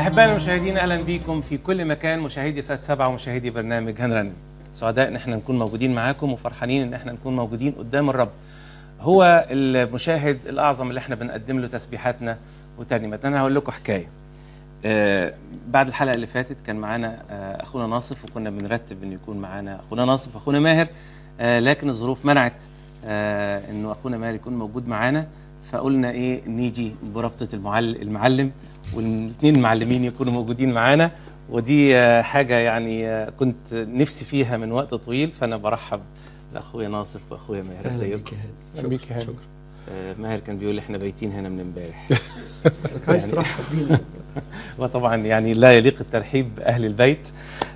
أحبائنا المشاهدين أهلا بكم في كل مكان مشاهدي سات سبعة ومشاهدي برنامج هنرن سعداء إن احنا نكون موجودين معاكم وفرحانين إن احنا نكون موجودين قدام الرب هو المشاهد الأعظم اللي احنا بنقدم له تسبيحاتنا وترنيماتنا أنا هقول لكم حكاية آه بعد الحلقة اللي فاتت كان معانا آه أخونا ناصف وكنا بنرتب إنه يكون معانا أخونا ناصف وأخونا ماهر آه لكن الظروف منعت آه إنه أخونا ماهر يكون موجود معانا فقلنا إيه نيجي بربطة المعلم, المعلم والاثنين المعلمين يكونوا موجودين معانا ودي آه حاجة يعني آه كنت نفسي فيها من وقت طويل فأنا برحب بأخويا ناصف وأخويا ماهر ازيكم اهلا بيك يا هاني آه ماهر كان بيقول لي احنا بايتين هنا من امبارح اصلك عايز ترحب بينا وطبعا يعني لا يليق الترحيب باهل البيت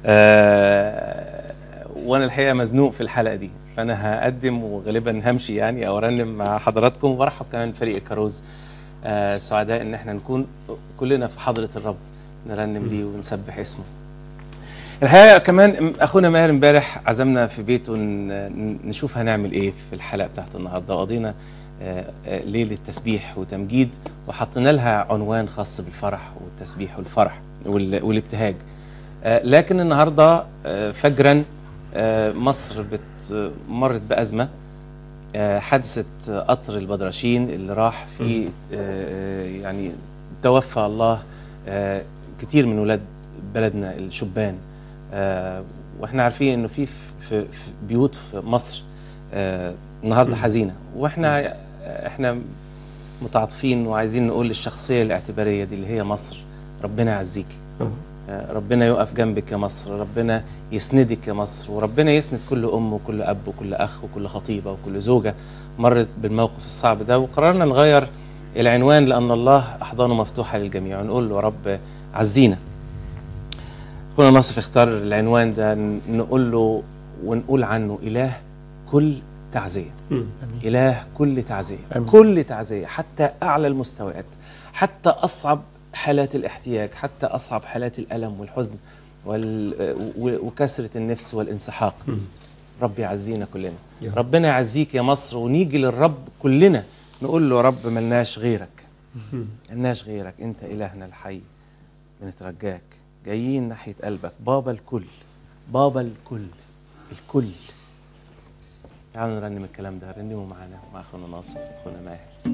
آه وانا الحقيقه مزنوق في الحلقه دي فانا هقدم وغالبا همشي يعني او ارنم مع حضراتكم وارحب كمان فريق الكاروز آه سعداء ان احنا نكون كلنا في حضره الرب نرنم ليه ونسبح اسمه الحقيقه كمان اخونا ماهر امبارح عزمنا في بيته ن- نشوف هنعمل ايه في الحلقه بتاعت النهارده وقضينا آه، آه، ليله تسبيح وتمجيد وحطينا لها عنوان خاص بالفرح والتسبيح والفرح وال- والابتهاج آه، لكن النهارده آه، فجرا آه، مصر بت- مرت بازمه آه، حادثه قطر البدرشين اللي راح في آه، يعني توفى الله آه، كتير من ولاد بلدنا الشبان آه، واحنا عارفين انه في في في بيوت في مصر آه، النهارده حزينه واحنا احنا متعاطفين وعايزين نقول للشخصيه الاعتباريه دي اللي هي مصر ربنا يعزيكي آه، ربنا يقف جنبك يا مصر ربنا يسندك يا مصر وربنا يسند كل ام وكل اب وكل اخ وكل خطيبه وكل زوجه مرت بالموقف الصعب ده وقررنا نغير العنوان لان الله احضانه مفتوحه للجميع ونقول له يا رب عزينا اخونا ناصف اختار العنوان ده ن- نقول له ونقول عنه اله كل تعزيه اله كل تعزيه آمين. كل تعزيه حتى اعلى المستويات حتى اصعب حالات الاحتياج حتى اصعب حالات الالم والحزن وال... و- وكسره النفس والانسحاق رب يعزينا كلنا يا رب. ربنا يعزيك يا مصر ونيجي للرب كلنا نقول له يا رب ملناش غيرك ملناش غيرك انت الهنا الحي بنترجاك جايين ناحيه قلبك بابا الكل بابا الكل الكل تعالوا نرنم الكلام ده رنموا معانا مع اخونا ناصر واخونا ماهر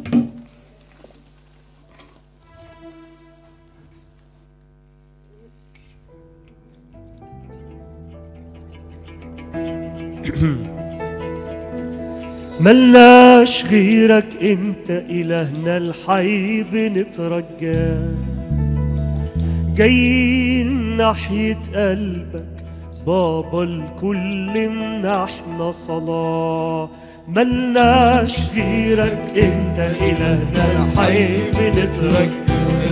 ملناش غيرك انت الهنا الحي بنترجاك جايين ناحية قلبك بابا الكل منحنا صلاة ملناش غيرك انت الهنا الحي بنترجاك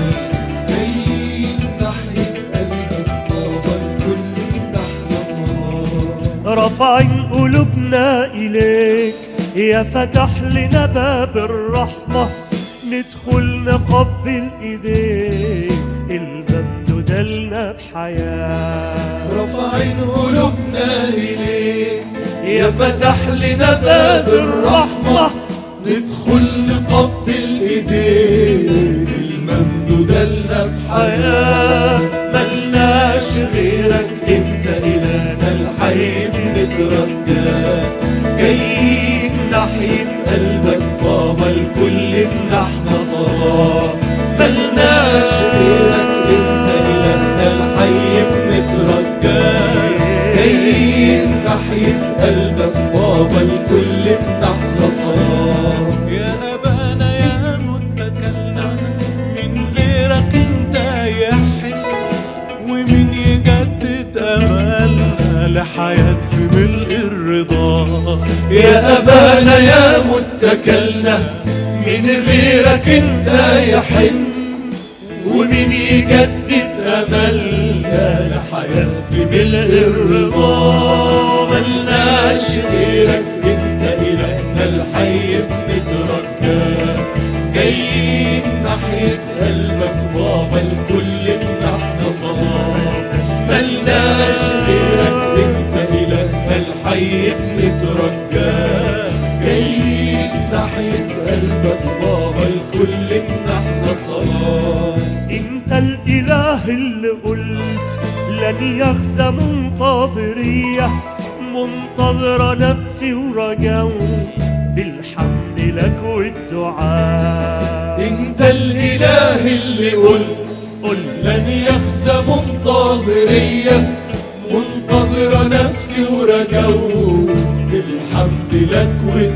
رافعين قلوبنا إليك يا فتح لنا باب الرحمة ندخل نقبل إيديك الممدودة لنا بحياة رافعين قلوبنا إليك يا فتح لنا باب الرحمة ندخل نقبل إيديك الممدودة لنا بحياة حياة ملناش غيرك انت إلهنا الحي بنترجاك جايين ناحية قلبك بابا الكل منحنا صلاة ملناش غيرك انت إلهنا الحي بنترجاك جايين ناحية قلبك بابا الكل منحنا صلاة يا أبانا يا متكلنا من غيرك انت يحن ومن يجدد أملنا لحياة في ملء الرضا يا أبانا يا متكلنا من غيرك انت يحن ومن يجدد أملنا لحياة في ملء الرضا ملناش غيرك انت إلهنا الحي بنترجاك جايين ناحية قلبك بابا الكل منحنا صلاة ملناش غيرك انت إلهنا الحي بنترجاك جايين ناحية قلبك بابا الكل منحنا الصلاة انت الاله اللي قلت لن يخزى منتظرية منتظرة نفسي ورجاو بالحمد لك والدعاء انت الاله اللي قلت قل لن يخزى منتظرية منتظرة نفسي ورجو بالحمد لك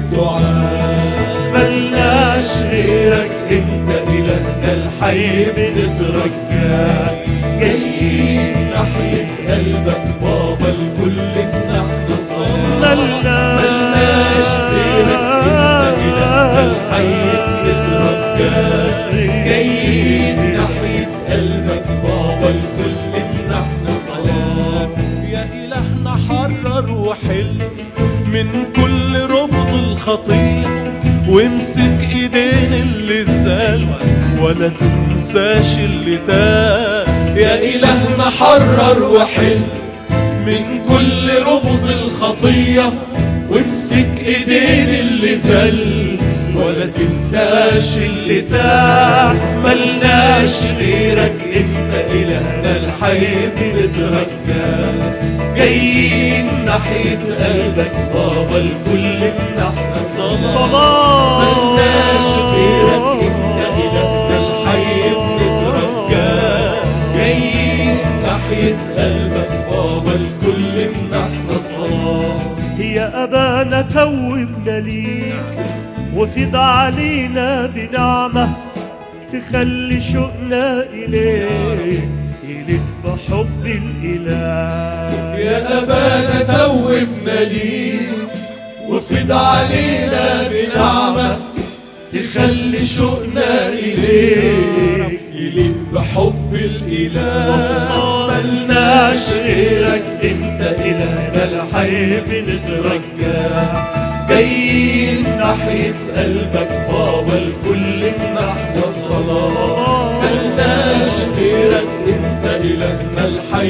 والدعاء ملناش غيرك انت الهنا الحي بنترجاك جايين ناحية قلبك بابا الكل احنا صلاة ملناش غيرك انت الهنا الحي بنترجاك جايين ناحية قلبك بابا الكل احنا صلاة يا إلهنا حرر وحل من كل ربط الخطية وامسك ايدين اللي زال ولا تنساش اللي تاه يا إلهنا حرر وحل من كل ربط الخطية وامسك ايدين اللي زل ولا تنساش اللي تاه ملناش غيرك انت إلهنا الحي بنترجاك جايين ناحية قلبك بابا الكل احنا صلاة ملناش غيرك انت إلهنا الحي بنترجاك جايين ناحية قلبك بابا الكل احنا صلاة يا أبانا توبنا ليك وفض علينا بنعمة تخلي شوقنا إليك إليك بحب الإله يا أبانا توبنا ليك وفد علينا بنعمة تخلي شوقنا إليك إليك بحب الإله ملناش غيرك انت إلهنا الحي بنترجاك جايين ناحية قلبك بابا الكل احنا الصلاة ملناش غيرك انت إلهنا الحي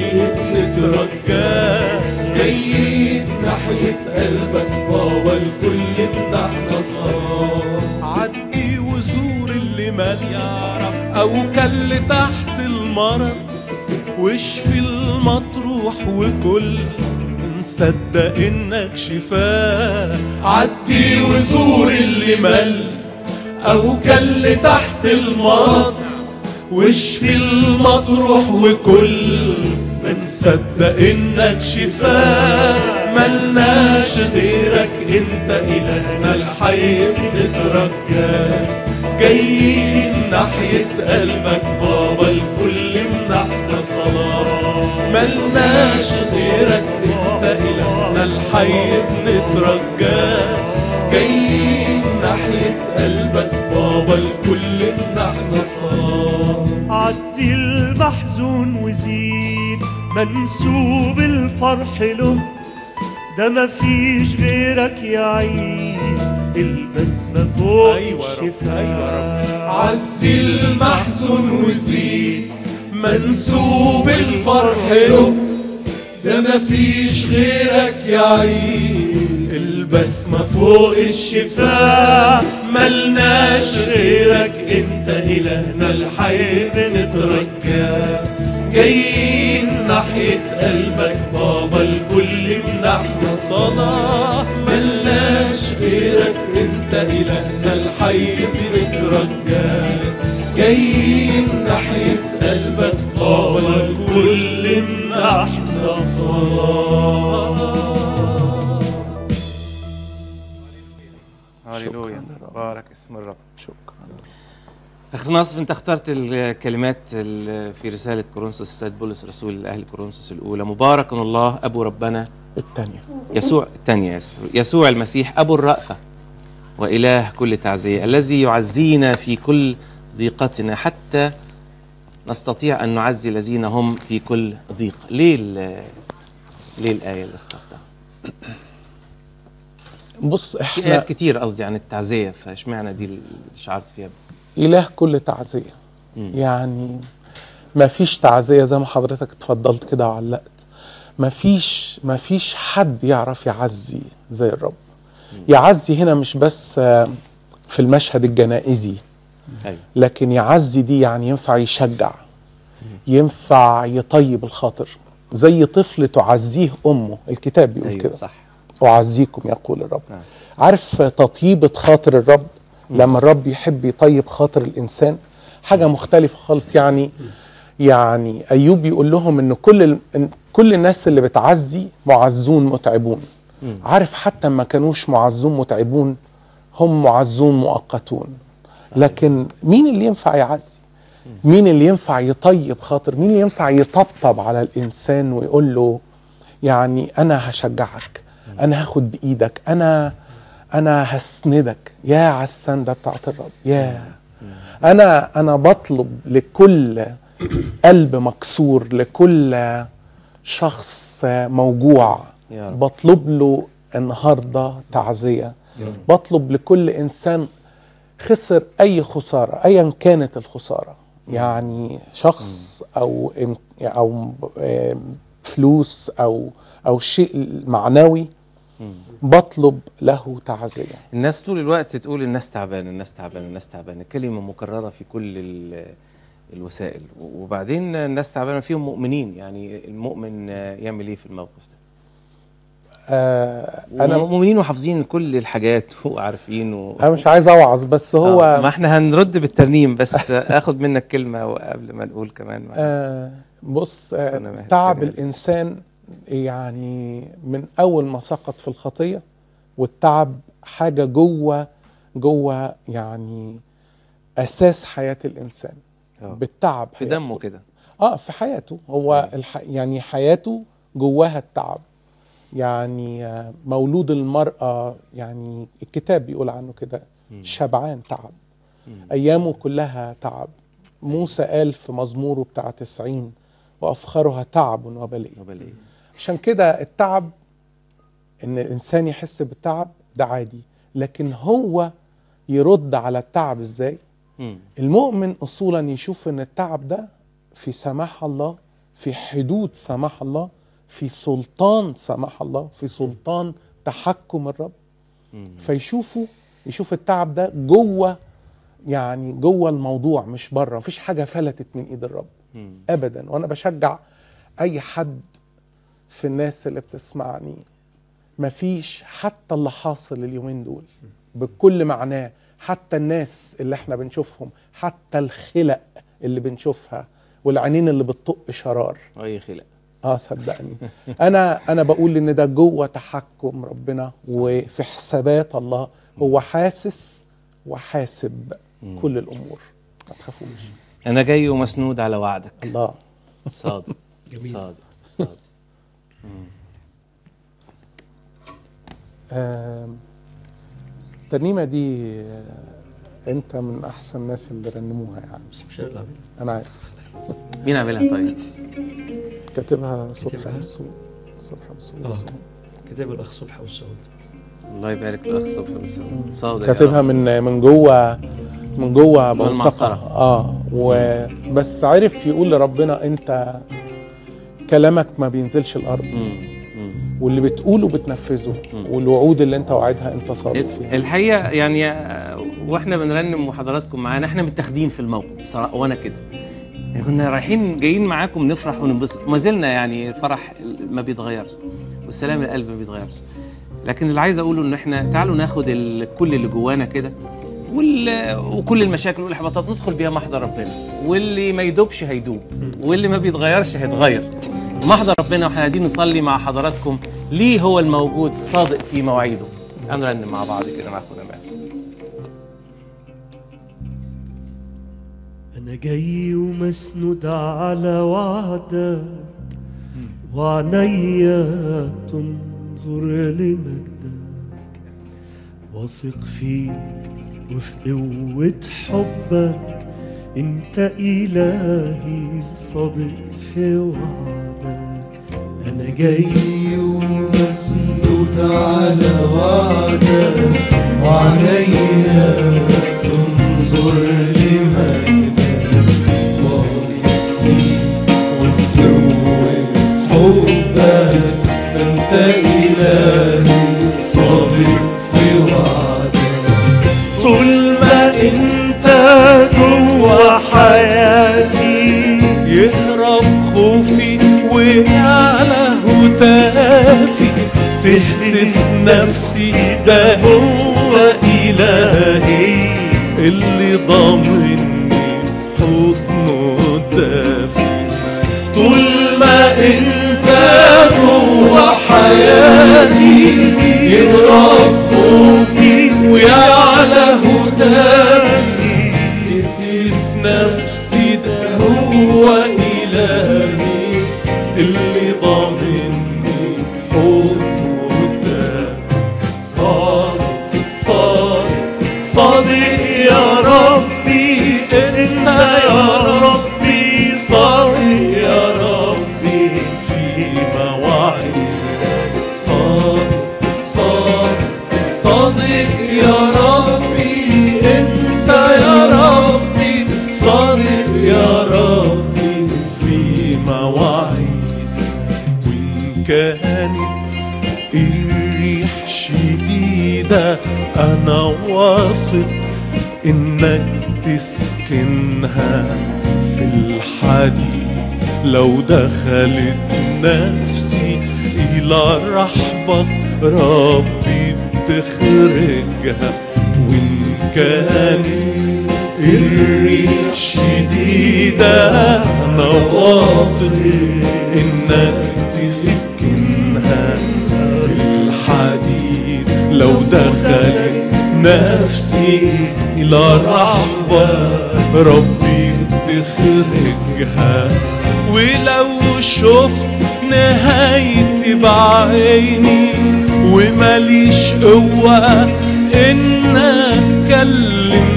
بنترجاك جايين ناحية قلبك بابا الكل احنا الصلاة عدي وزور اللي مال يعرف او كل تحت المرض واشفي المطروح وكل نصدق انك شفاه عدي وزور اللي مل او كل تحت المرض واشفي المطروح وكل ما نصدق انك شفاه ملناش غيرك انت الهنا الحي بنترجاك جايين ناحية قلبك بابا الكل منحنا صلاة ملناش غيرك انت الهنا الحي بنترجاك جايين ناحية قلبك بابا الكل منحنا صلاة عزي المحزون وزيد منسوب الفرح له ده مفيش غيرك يا عيد البسمة فوق أيوة يا رب، الشفاه أيوة يا عزي المحزون وزيد منسوب الفرح له ده مفيش غيرك يا عيد البسمة فوق الشفاه ملناش غيرك انت إلهنا الحي بنترجاك جايين ناحية قلبك بابا الكل منحنا صلاة ملناش غيرك انت إلهنا الحي بنترجاك جايين ناحية قلبك بابا الكل منحنا صلاة هللويا بارك اسم الرب شكرا اخ ناصف انت اخترت الكلمات ال- في رساله كورنثوس السيد بولس رسول لاهل كورنثوس الاولى مبارك الله ابو ربنا الثانية يسوع الثانيه اسف يسوع المسيح ابو الرأفه واله كل تعزيه الذي يعزينا في كل ضيقتنا حتى نستطيع ان نعزي الذين هم في كل ضيق ليه ال- ليه الايه اللي اخترتها بص في احنا ايات كتير قصدي عن التعزيه فاشمعنى دي اللي شعرت فيها إله كل تعزية يعني ما فيش تعزية زي ما حضرتك اتفضلت كده وعلقت ما فيش ما فيش حد يعرف يعزي زي الرب يعزي هنا مش بس آه، في المشهد الجنائزي ايوه لكن يعزي دي يعني ينفع يشجع ينفع يطيب الخاطر زي طفل تعزيه امه الكتاب بيقول ايوه كده صح اعزيكم يقول الرب نعم. عارف تطيبة خاطر الرب لما الرب يحب يطيب خاطر الانسان حاجة مختلفة خالص يعني يعني ايوب يقول لهم ان كل ال- إن كل الناس اللي بتعزي معزون متعبون عارف حتى ما كانوش معزون متعبون هم معزون مؤقتون لكن مين اللي ينفع يعزي مين اللي ينفع يطيب خاطر مين اللي ينفع يطبطب على الانسان ويقول له يعني انا هشجعك انا هاخد بايدك انا انا هسندك يا على السنده بتاعت الرب يا انا انا بطلب لكل قلب مكسور لكل شخص موجوع يا رب. بطلب له النهارده تعزيه بطلب لكل انسان خسر اي خساره ايا كانت الخساره يعني شخص او إم- او آم، فلوس او او شيء معنوي بطلب له تعزيه الناس طول الوقت تقول الناس تعبانه الناس تعبانه الناس تعبانه كلمه مكرره في كل ال- الوسائل وبعدين الناس تعبانه فيهم مؤمنين يعني المؤمن يعمل ايه في الموقف ده آه انا انا مؤمنين وحافظين كل الحاجات وعارفين و... انا مش عايز اوعظ بس هو آه، ما احنا هنرد بالترنيم بس اخد منك كلمه قبل ما نقول كمان آه بص آه أنا محتاج تعب هذا. الإنسان يعني من أول ما سقط في الخطية والتعب حاجة جوه جوه يعني أساس حياة الإنسان آه. بالتعب في حياته. دمه كده اه في حياته هو الح... يعني حياته جواها التعب يعني آه، مولود المرأة يعني الكتاب بيقول عنه كده شبعان تعب أيامه كلها تعب موسى قال في مزموره بتاع تسعين وأفخرها تعب وبلية نوبل ايه عشان كده التعب ان الانسان يحس بالتعب ده عادي لكن هو يرد على التعب ازاي مم. المؤمن اصولا يشوف ان التعب ده في سماح الله في حدود سماح الله في سلطان سماح الله في سلطان تحكم الرب مم. فيشوفوا يشوف التعب ده جوه يعني جوه الموضوع مش بره مفيش حاجه فلتت من ايد الرب مم. ابدا وانا بشجع اي حد في الناس اللي بتسمعني مفيش حتى اللي حاصل اليومين دول بكل معناه حتى الناس اللي احنا بنشوفهم حتى الخلق اللي بنشوفها والعينين اللي بتطق شرار اي خلق اه صدقني انا انا بقول ان ده جوه تحكم ربنا وفي حسابات الله هو حاسس وحاسب كل الامور ما تخافوش انا جاي ومسنود على وعدك الله صادق صادق صادق آم، الترنيمه دي آه، انت من احسن الناس اللي رنموها يعني بس مش انا اللي عاملها انا عارف مين عاملها طيب كاتبها صبحي كاتبها؟ منصور صبحي منصور اه كتاب الاخ صبحي والسعود الله يبارك الاخ صبحي بالصوت صادق يا كاتبها رب. من من جوه من جوه جوه المعصرة. منطقه اه وبس عارف يقول لربنا انت كلامك ما بينزلش الارض مم. مم. واللي بتقوله بتنفذه والوعود اللي انت وعدها انت صادق فيها الحقيقه يعني آه، واحنا بنرنم وحضراتكم معانا احنا متاخدين في الموقف صراحه وانا كده يعني كنا رايحين جايين معاكم نفرح وننبسط ما زلنا يعني الفرح ما بيتغيرش والسلام القلب ما بيتغيرش لكن اللي عايز اقوله ان احنا تعالوا ناخد ال- كل اللي جوانا كده وال... وكل المشاكل والاحباطات ندخل بيها محضر ربنا واللي ما يدوبش هيدوب واللي ما بيتغيرش هيتغير محضر ربنا واحنا قاعدين نصلي مع حضراتكم ليه هو الموجود صادق في مواعيده هنرنم مع بعض كده مع اخونا ماهر أنا جاي ومسنود على وعدك وعنيا تنظر لمجدك واثق فيك وفي قوة حبك انت إلهي صادق في وعدك أنا جاي ومسنود على وعدك وعليا تنظر لمجدك واثق فيك وفي قوة حبك انت إلهي صادق في وعدك طول ما انت يهرب خوفي ويعلى هتافي تهتف نفسي ده هو إلهي اللي ضامني في حضنه الدافي طول ما انت جوه حياتي يهرب خوفي ويعلى هتافي في نفسي ده هو إلهي اللي ضامني في حضنه الدافي صادق صادق صادق يا ربي انت يا ربي صادق يا ربي في مواعيدك صادق صادق صادق يا ربي انت يا ربي صادق يا ربي في مواعيدك وان كانت الريح شديدة أنا واثق إنك تسكنها في الحديد لو دخلت نفسي إلى رحبك ربي بتخرجها وإن كانت الريح شديدة أنا واثق إنك تسكنها في الحديد لو دخلت نفسي إلى رحبة ربي تخرجها ولو شفت نهايتي بعيني ومليش قوة إن أتكلم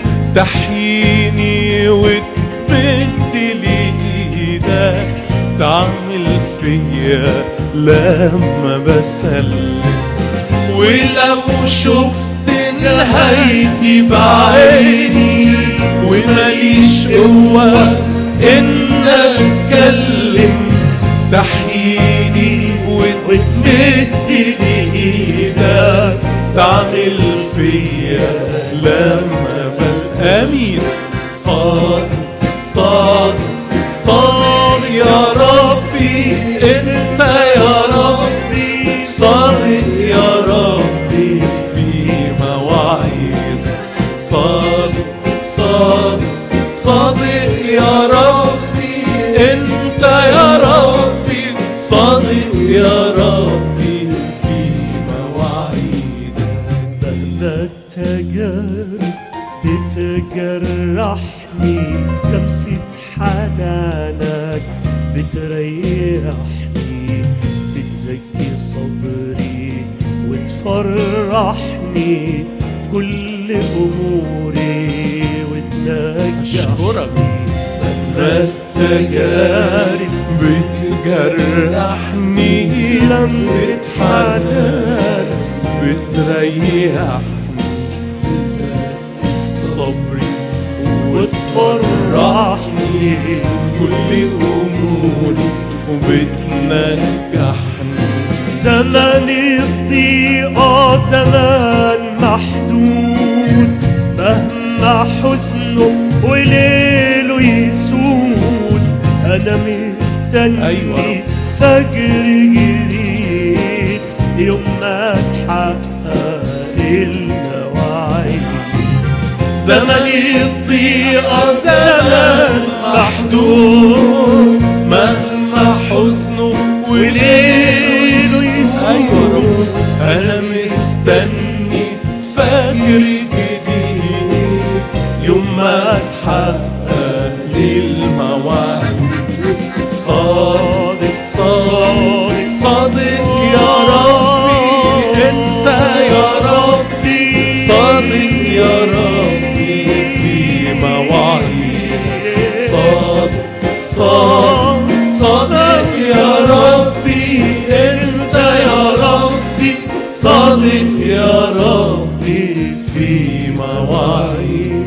تحييني وتمد لي إيدك تعمل فيا لما بسلم ولو شفت نهايتي بعيني ومليش قوة إن أتكلم تحييني وتمد لي إيدك تعمل فيا لما بس أمين صادق صادق صادق يا ربي انت يا ربي صادق يا ربي في مواعيدك صادق صادق صادق يا ربي انت يا ربي صادق يا ربي في مواعيدك مهما التجارب بتجرحني لمسة حنانك بتريحني بتزكي صبري وتفرحني في كل أموري وتنجحني مهما التجارب بتجرحني لمسة حنانك بتريحني صبري وتفرحني في كل أموري وبتنجحني زمن الضيقة زمان محدود مهما حزنه وليله يسود أنا مستني أيوة. فجر جديد يوم ما تحقق المواعيد زمن الضيقة زمان محدود مهما حزنه وليله يسود أنا مستني فجر جديد يوم ما تحقق لي المواعيد صادق صادق صادق يا ربي انت يا ربي صادق يا ربي في مواعيد صادق صادق صادق يا ربي انت يا ربي صادق يا ربي في مواعيد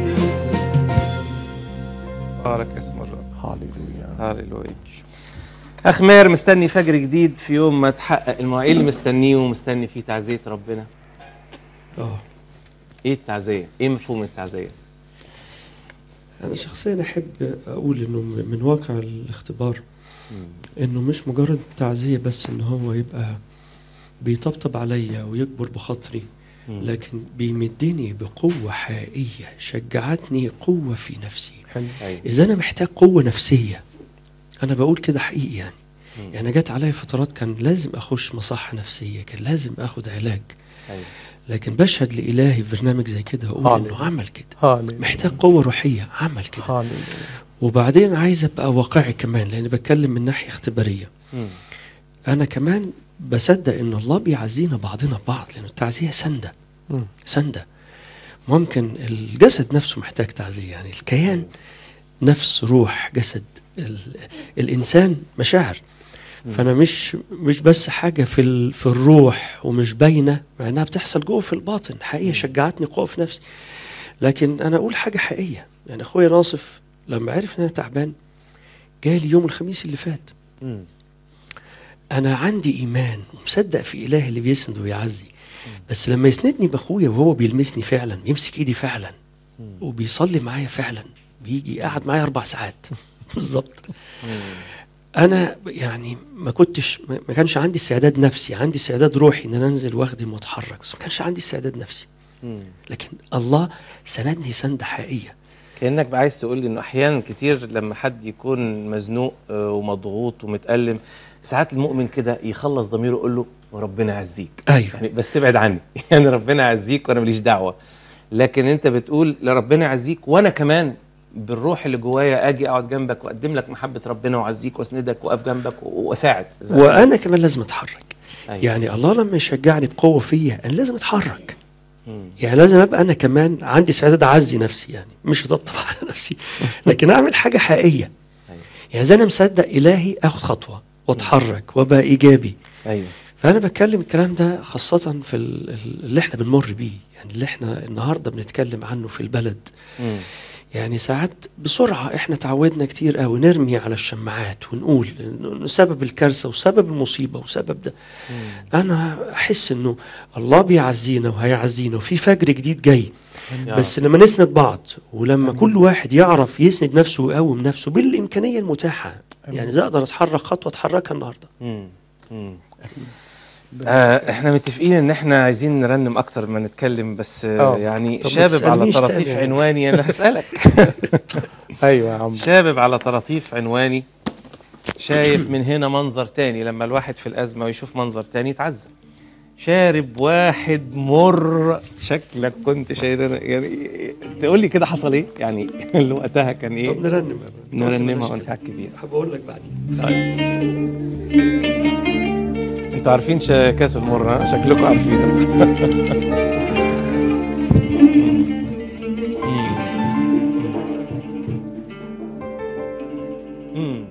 بارك اسم الرب هاليلويا هاليلويا اخ ماهر مستني فجر جديد في يوم ما تحقق المواعيد اللي مستنيه ومستني فيه تعزيه ربنا اه ايه التعزيه ايه مفهوم التعزيه انا شخصيا احب اقول انه من واقع الاختبار انه مش مجرد تعزيه بس ان هو يبقى بيطبطب عليا ويكبر بخاطري لكن بيمدني بقوه حقيقيه شجعتني قوه في نفسي حلو ايوه اذا انا محتاج قوه نفسيه انا بقول كده حقيقي يعني يعني جت عليا فترات كان لازم اخش مصحه نفسيه كان لازم اخد علاج ايوه لكن بشهد لالهي في برنامج زي كده اقول هاليلويا. انه عمل كده هاليلويا محتاج قوه روحيه عمل كده هاليلويا وبعدين عايز ابقى واقعي كمان لان بتكلم من ناحيه اختباريه مم. انا كمان بصدق ان الله بيعزينا بعضنا ببعض لان التعزيه سنده مم. سنده ممكن الجسد نفسه محتاج تعزيه يعني الكيان نفس روح جسد ال... الانسان مشاعر فانا مش مش بس حاجه في ال... في الروح ومش باينه مع انها بتحصل جوه في الباطن حقيقه شجعتني قوه في نفسي لكن انا اقول حاجه حقيقيه يعني اخويا ناصف لما عرف ان انا تعبان جالي يوم الخميس اللي فات مم. انا عندي ايمان ومصدق في اله اللي بيسند ويعزي بس لما يسندني باخويا وهو بيلمسني فعلا يمسك ايدي فعلا وبيصلي معايا فعلا بيجي قاعد معايا اربع ساعات بالظبط انا يعني ما كنتش ما ما كانش عندي استعداد نفسي عندي استعداد روحي ان انا انزل واخدم واتحرك بس ما كانش عندي استعداد نفسي مم. لكن الله سندني سنده حقيقيه كانك بقى عايز تقول لي انه احيانا كتير لما حد يكون مزنوق آه، ومضغوط ومتالم ساعات المؤمن كده يخلص ضميره يقول له وربنا يعزيك ايوه يعني بس ابعد عني يعني ربنا يعزيك وانا ماليش دعوه لكن انت بتقول لا ربنا يعزيك وانا كمان بالروح اللي جوايا اجي اقعد جنبك واقدم لك محبه ربنا واعزيك واسندك واقف جنبك و- واساعد إذا- وانا كمان لازم اتحرك أيوة. يعني الله لما يشجعني بقوه فيا انا لازم اتحرك مم. يعني لازم ابقى انا كمان عندي استعداد اعزي نفسي يعني مش اطبطب على نفسي لكن اعمل حاجه حقيقيه أيوة. يعني اذا انا مصدق الهي اخد خطوه واتحرك وابقى ايجابي ايوه فانا بتكلم الكلام ده خاصه في ال- ال- اللي احنا بنمر بيه يعني اللي احنا النهارده بنتكلم عنه في البلد مم. يعني ساعات بسرعة احنا تعودنا كتير قوي نرمي على الشماعات ونقول إنه سبب الكارثة وسبب المصيبة وسبب ده أنا أحس إنه الله بيعزينا وهيعزينا وفي فجر جديد جاي يا بس لما نسند بعض ولما كل واحد يعرف يسند نفسه ويقوم نفسه بالإمكانية المتاحة يعني إذا أقدر أتحرك خطوة أتحركها النهاردة مم. مم. آه احنا متفقين ان احنا عايزين نرنم اكتر ما نتكلم بس آه آه. يعني طب ما شابب على تسألنيش طراطيف تاني يعني. عنواني انا هسألك ايوه يا عم شابب على طراطيف عنواني شايف من هنا منظر تاني لما الواحد في الأزمة ويشوف منظر تاني يتعذب شارب واحد مر شكلك كنت شايل يعني تقول لي كده حصل ايه يعني اللي وقتها كان طب ايه نرنم نرنمها ونحكي فيها هبقول لك بعدين انتوا عارفين شا- كاس المر ها؟ شكلكم عارفين مم.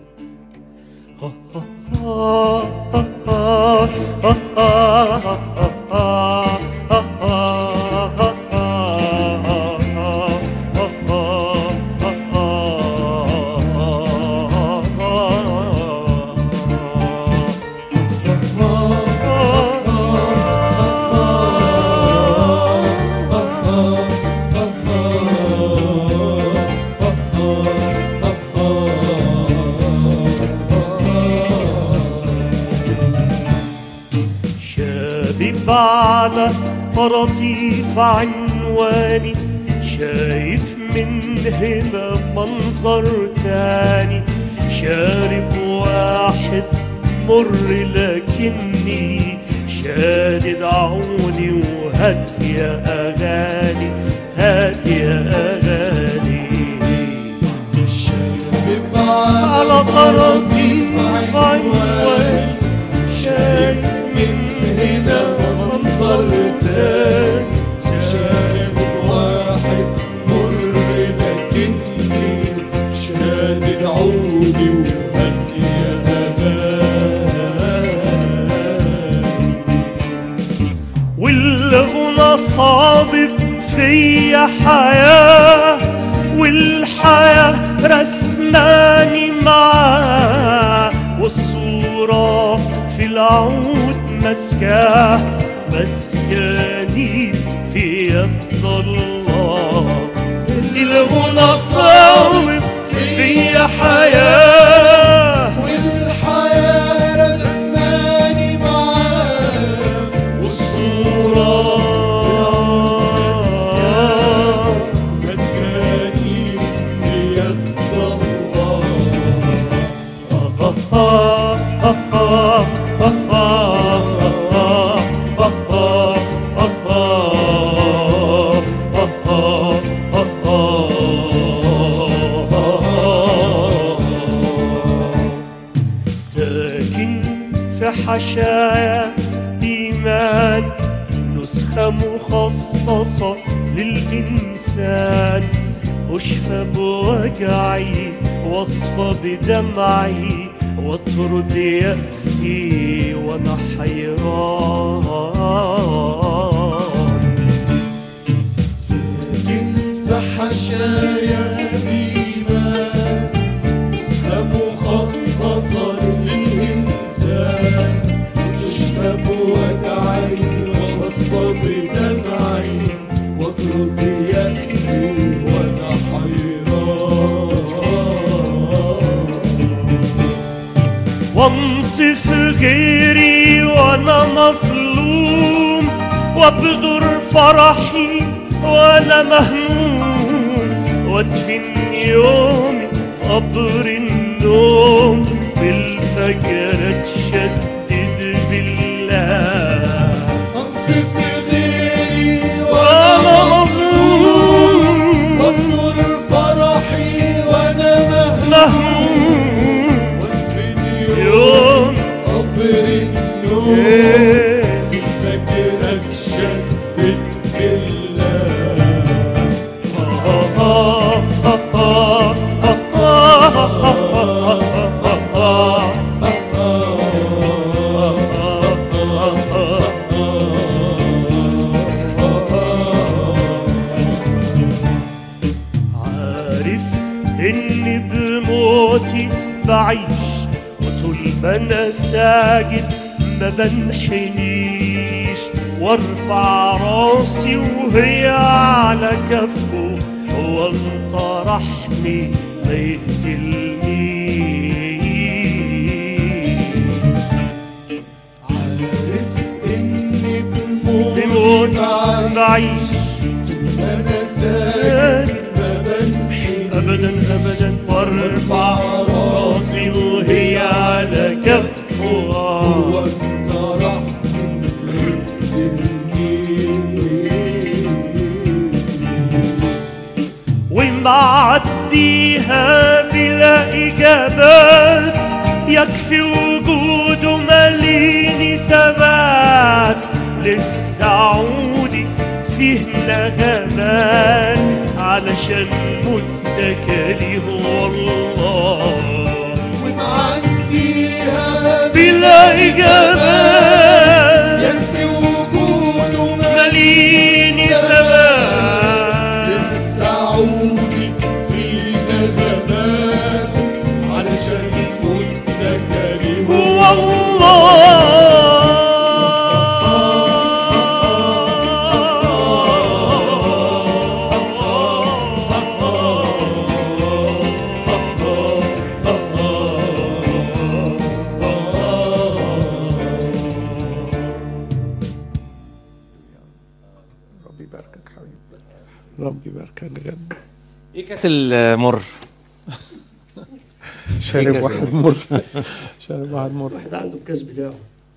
شابب على طراطيف عنواني شايف من هنا منظر تاني شارب واحد مر لكني شادد عوني وهات يا أغاني هات يا أغاني شبب على طراطيف عنواني شايف من هنا منظر تاني شاهد واحد مر لكني شادد عودي وهات يا أغاني والغنى صابب فيا حياة والحياة رسماني معاه والصورة في العود مسكاه مسكاني في يد الله الغنى صاوب في حياة والحياة رسماني معاه والصورة مسكاني في يد الله ساكن في حشايا إيمان نسخة مخصصة للإنسان أشفى بوجعي وصفى بدمعي واطرد يأسي وأنا حيران ساكن في حشايا إيمان نسخة مخصصة للإنسان تشفى بوجعي وصفى بدمعي واطرد يأسي وأنا حيران وانصف غيري وانا مظلوم وابذر فرحي وانا مهموم وادفن يومي في قبر النوم في الفجر اتشدد بالله أنصف غيري وانا وأنا مظلوم مظلوم وانظر فرحي وأنا مهموم مهموم وادفن يوم يوم قبر النوم إيه في الفجر اتشدد بالله عارف اني بموتي بعيش وطول ما انا ساجد ما بنحنيش وارفع راسي وهي على كفه هو انت رحمي ما يقتلنيش عارف اني بموت بموت بعيش بعيش انا ساكت ما بنحني ابدا ابدا وارفع راسي وهي على كفه هو انت رحمي يقتلني ومعديها بلا إجابات يكفي وجوده ماليني ثبات للسعودي فيه نغمان علشان متكلي هو الله ومعديها بلا إجابات يكفي وجوده ماليني ثبات السعودي في نغمات علشان متكلم هو ربي يباركك حبيبي ربي يباركك بجد ايه كاس المر شارب كذا. واحد مر شارب واحد مر واحد عنده الكاس بتاعه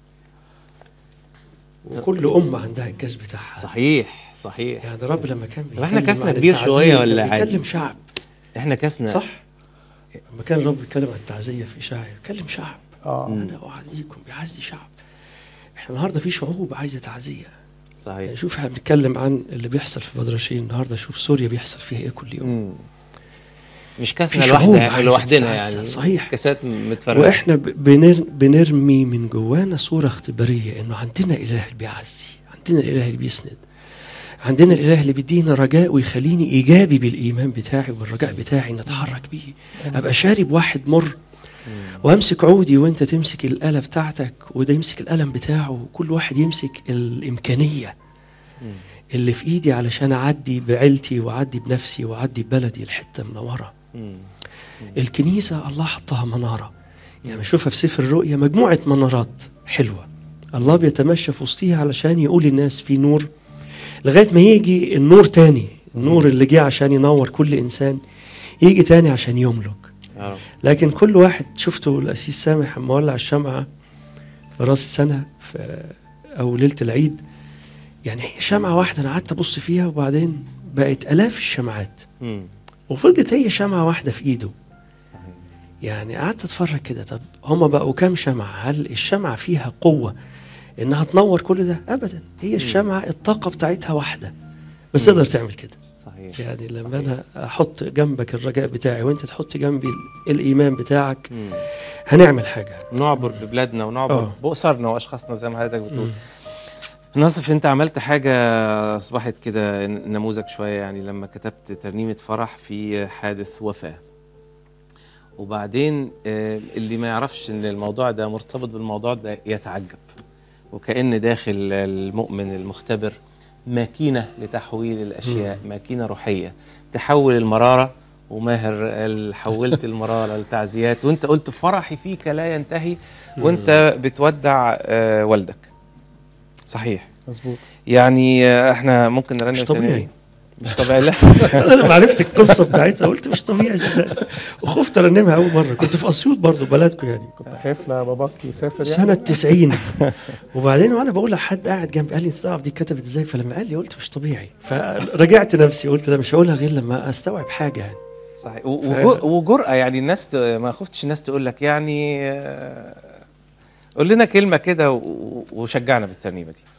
وكل أمة عندها الكاس بتاعها صحيح صحيح يعني رب لما كان طب احنا بيتكلم كاسنا عن كبير التعزية شوية كان ولا عادي؟ بيكلم شعب احنا كاسنا صح لما كان الرب بيتكلم عن التعزية في إشاعية بيكلم شعب اه أنا أعزيكم بيعزي شعب احنا النهارده في شعوب عايزة تعزية صحيح يعني شوف احنا بنتكلم عن اللي بيحصل في بدرشين النهارده شوف سوريا بيحصل فيها ايه كل يوم مم. مش كاسنا في لوحدنا شعوب احنا عايزة لوحدنا تتعزى، يعني صحيح. كاسات متفرقه واحنا ب- بنر بنرمي من جوانا صوره اختباريه انه عندنا اله اللي بيعزي عندنا الاله اللي بيسند عندنا الاله اللي بيدينا رجاء ويخليني ايجابي بالايمان بتاعي والرجاء بتاعي نتحرك بيه ابقى شارب واحد مر وامسك عودي وانت تمسك الاله بتاعتك وده يمسك القلم بتاعه وكل واحد يمسك الامكانيه اللي في ايدي علشان اعدي بعيلتي واعدي بنفسي واعدي ببلدي الحته منوره مم. الكنيسه الله حطها مناره يعني بشوفها في سفر الرؤيا مجموعه منارات حلوه الله بيتمشى في وسطيها علشان يقول للناس في نور لغايه ما يجي النور تاني النور اللي جه عشان ينور كل انسان يجي تاني عشان يملك يا رب لكن كل واحد شفته الأسيس سامح لما ولع الشمعة في راس السنة في أو ليلة العيد يعني هي شمعة واحدة أنا قعدت أبص فيها وبعدين بقت آلاف الشمعات مم. وفضلت هي شمعة واحدة في إيده صحيح يعني قعدت أتفرج كده طب هما بقوا كام شمعة هل الشمعة فيها قوة إنها تنور كل ده أبدا هي الشمعة الطاقة بتاعتها واحدة بس تقدر تعمل كده صحيح يعني لما أنا أحط جنبك الرجاء بتاعي وأنت تحط جنبي ال- الإيمان بتاعك مم. هنعمل حاجة نعبر ببلادنا ونعبر آه. بأسرنا وأشخاصنا زي ما حضرتك بتقول ناصف انت عملت حاجة أصبحت كده نموذج شوية يعني لما كتبت ترنيمة فرح في حادث وفاة وبعدين آه، اللي ما يعرفش ان الموضوع ده مرتبط بالموضوع ده يتعجب وكأن داخل المؤمن المختبر ماكينة لتحويل الأشياء ماكينة روحية تحول المرارة وماهر قال حولت المرارة لتعزيات وانت قلت فرحي فيك لا ينتهي وانت بتودع آه، والدك صحيح مظبوط يعني آه، احنا ممكن نرنم مش طبيعي. تاني. مش طبيعي لا انا لما عرفت القصه بتاعتها قلت مش طبيعي صدق وخفت ارنمها اول مره كنت في اسيوط برضو بلدكم يعني كنت خايف لا باباك يسافر يعني سنه 90 وبعدين وانا بقول لحد قاعد جنبي قال لي انت تعرف دي كتبت ازاي فلما قال لي قلت مش طبيعي فرجعت نفسي قلت لا مش هقولها غير لما استوعب حاجه يعني صحيح و- وجر- وجرأة يعني الناس ت- ما خفتش الناس تقول لك يعني آه، قول لنا كلمة كده و- وشجعنا بالترنيمة دي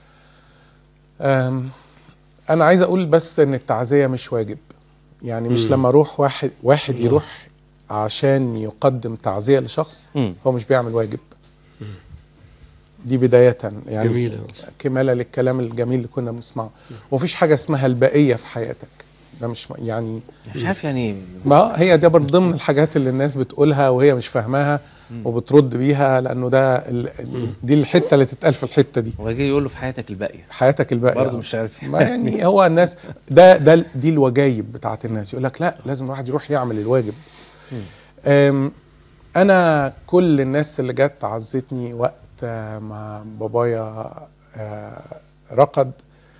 أم، انا عايز اقول بس ان التعزيه مش واجب يعني مش لما اروح واحد واحد يروح عشان يقدم تعزيه لشخص مم. هو مش بيعمل واجب دي بداية يعني جميلة يا ناصر. كمالة للكلام الجميل اللي كنا بنسمعه ومفيش حاجة اسمها البقية في حياتك ده مش م- يعني مش عارف يعني ايه ما هي دي برضه ضمن الحاجات اللي الناس بتقولها وهي مش فاهماها وبترد بيها لانه ده ال- ال- دي الحته اللي تتقال في الحته دي ويجي يقول له في حياتك الباقية حياتك الباقيه برضه مش عارف ما يعني هو الناس ده ده دي الوجايب بتاعت الناس يقول لك لا لازم الواحد يروح يعمل الواجب أم، انا كل الناس اللي جت عزتني وقت آه، ما بابايا آه، رقد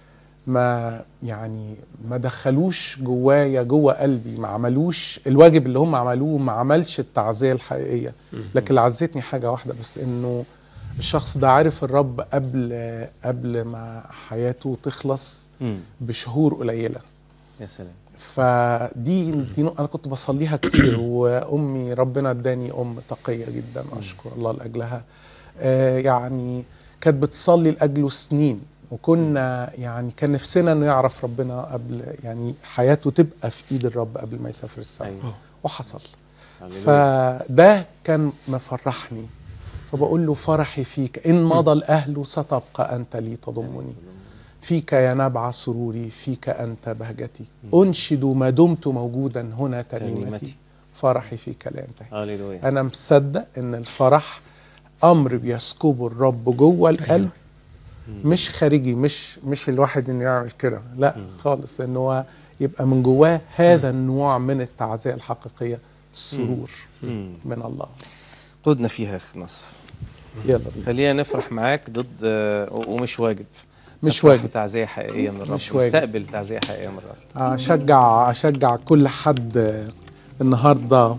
ما يعني ما دخلوش جوايا جوه قلبي ما عملوش الواجب اللي هم عملوه ما عملش التعزيه الحقيقيه لكن اللي عزتني حاجه واحده بس انه الشخص ده عارف الرب قبل قبل ما حياته تخلص مم. بشهور قليله يا سلام فدي دي انا كنت بصليها كتير وامي ربنا اداني ام تقيه جدا اشكر الله لاجلها آه يعني كانت بتصلي لاجله سنين وكنا يعني كان نفسنا انه يعرف ربنا قبل يعني حياته تبقى في ايد الرب قبل ما يسافر السماء أيوة. وحصل هللويا. فده كان مفرحني فبقول له فرحي فيك إن مضى الأهل ستبقى أنت لي تضمني فيك يا نبع سروري فيك أنت بهجتي أنشد ما دمت موجودا هنا ترنيمتي. ترنيمتي فرحي فيك لا ينتهي هللويا أنا مصدق إن الفرح أمر بيسكبه الرب جوه القلب مش خارجي مش مش الواحد انه يعمل كده لا خالص ان هو يبقى من جواه هذا النوع من التعزيه الحقيقيه السرور مم. من الله قدنا فيها يا اخ نصف يلا بينا خلينا نفرح معاك ضد آه، و- ومش واجب مش نفرح واجب بتعزية حقيقية من الرب مش واجب. نستقبل تعزية حقيقية من الرب اشجع اشجع كل حد آه، النهارده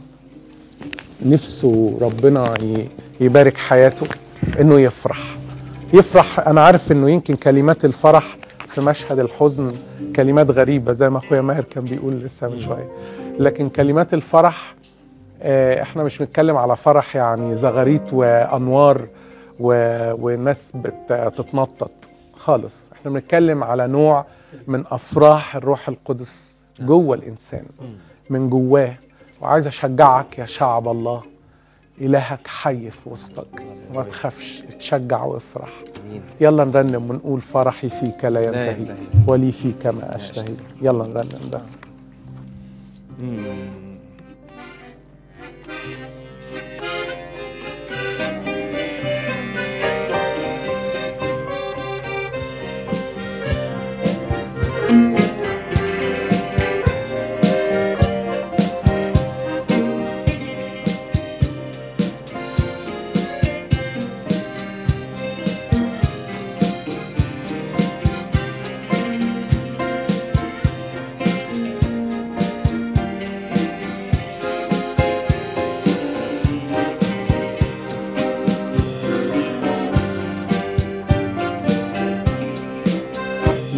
نفسه ربنا ي- يبارك حياته انه يفرح يفرح انا عارف انه يمكن كلمات الفرح في مشهد الحزن كلمات غريبه زي ما اخويا ماهر كان بيقول لسه من شويه لكن كلمات الفرح آه، احنا مش بنتكلم على فرح يعني زغاريت وانوار و... والناس بتتنطط خالص احنا بنتكلم على نوع من افراح الروح القدس جوه الانسان من جواه وعايز اشجعك يا شعب الله الهك حي في وسطك ما تخافش اتشجع وافرح امين يلا نرنم ونقول فرحي فيك لا لا ينتهي ينتهي. ولي فيك ما اشتهي يلا نرنم ده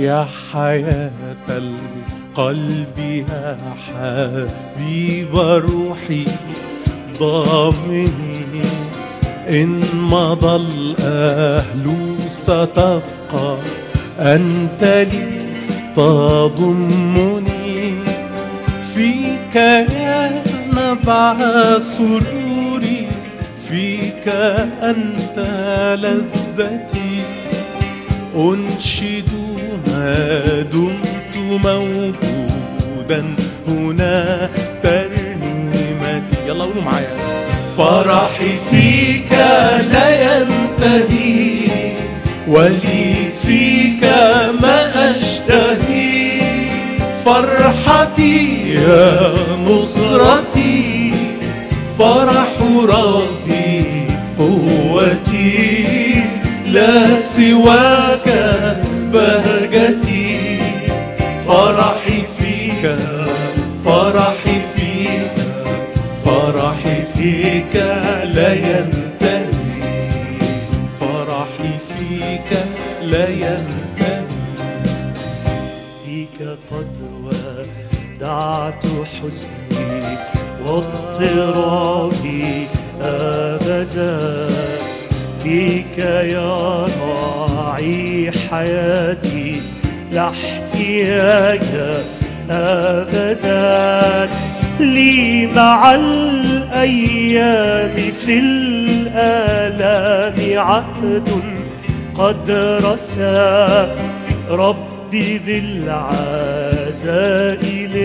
يا حياة القلب يا حبيب روحي ضامني إن مضى الأهل ستبقى أنت لي تضمني فيك يا نبع سروري فيك أنت لذتي أنشد ما دمت موجودا هنا ترنيمتي يلا قولوا معايا فرحي فيك لا ينتهي ولي فيك ما أشتهي فرحتي يا نصرتي فرح ربي قوتي لا سواك بهجتي فرحي فيك فرحي فيك فرحي فيك لا ينتهي فرحي فيك لا ينتهي فيك قد ودعت حزني واضطرابي أبدا فيك يا راعي حياتي لا احتياج أبدا لي مع الأيام في الآلام عهد قد رسى ربي بالعزاء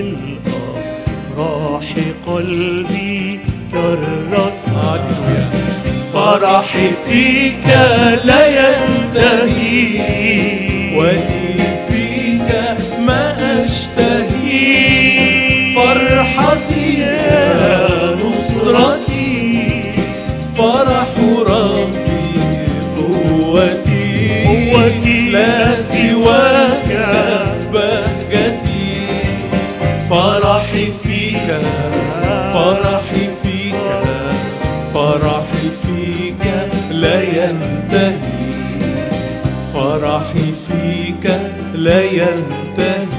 للأفراح قلبي كالرسى فرحي فيك لا ينتهي ولي فيك ما أشتهي فرحتي يا نصرتي فرح ربي قوتي قوتي لا سواك بهجتي فرحي فيك فرحي فيك فرحي فيك لا ينتهي فرحي فيك لا ينتهي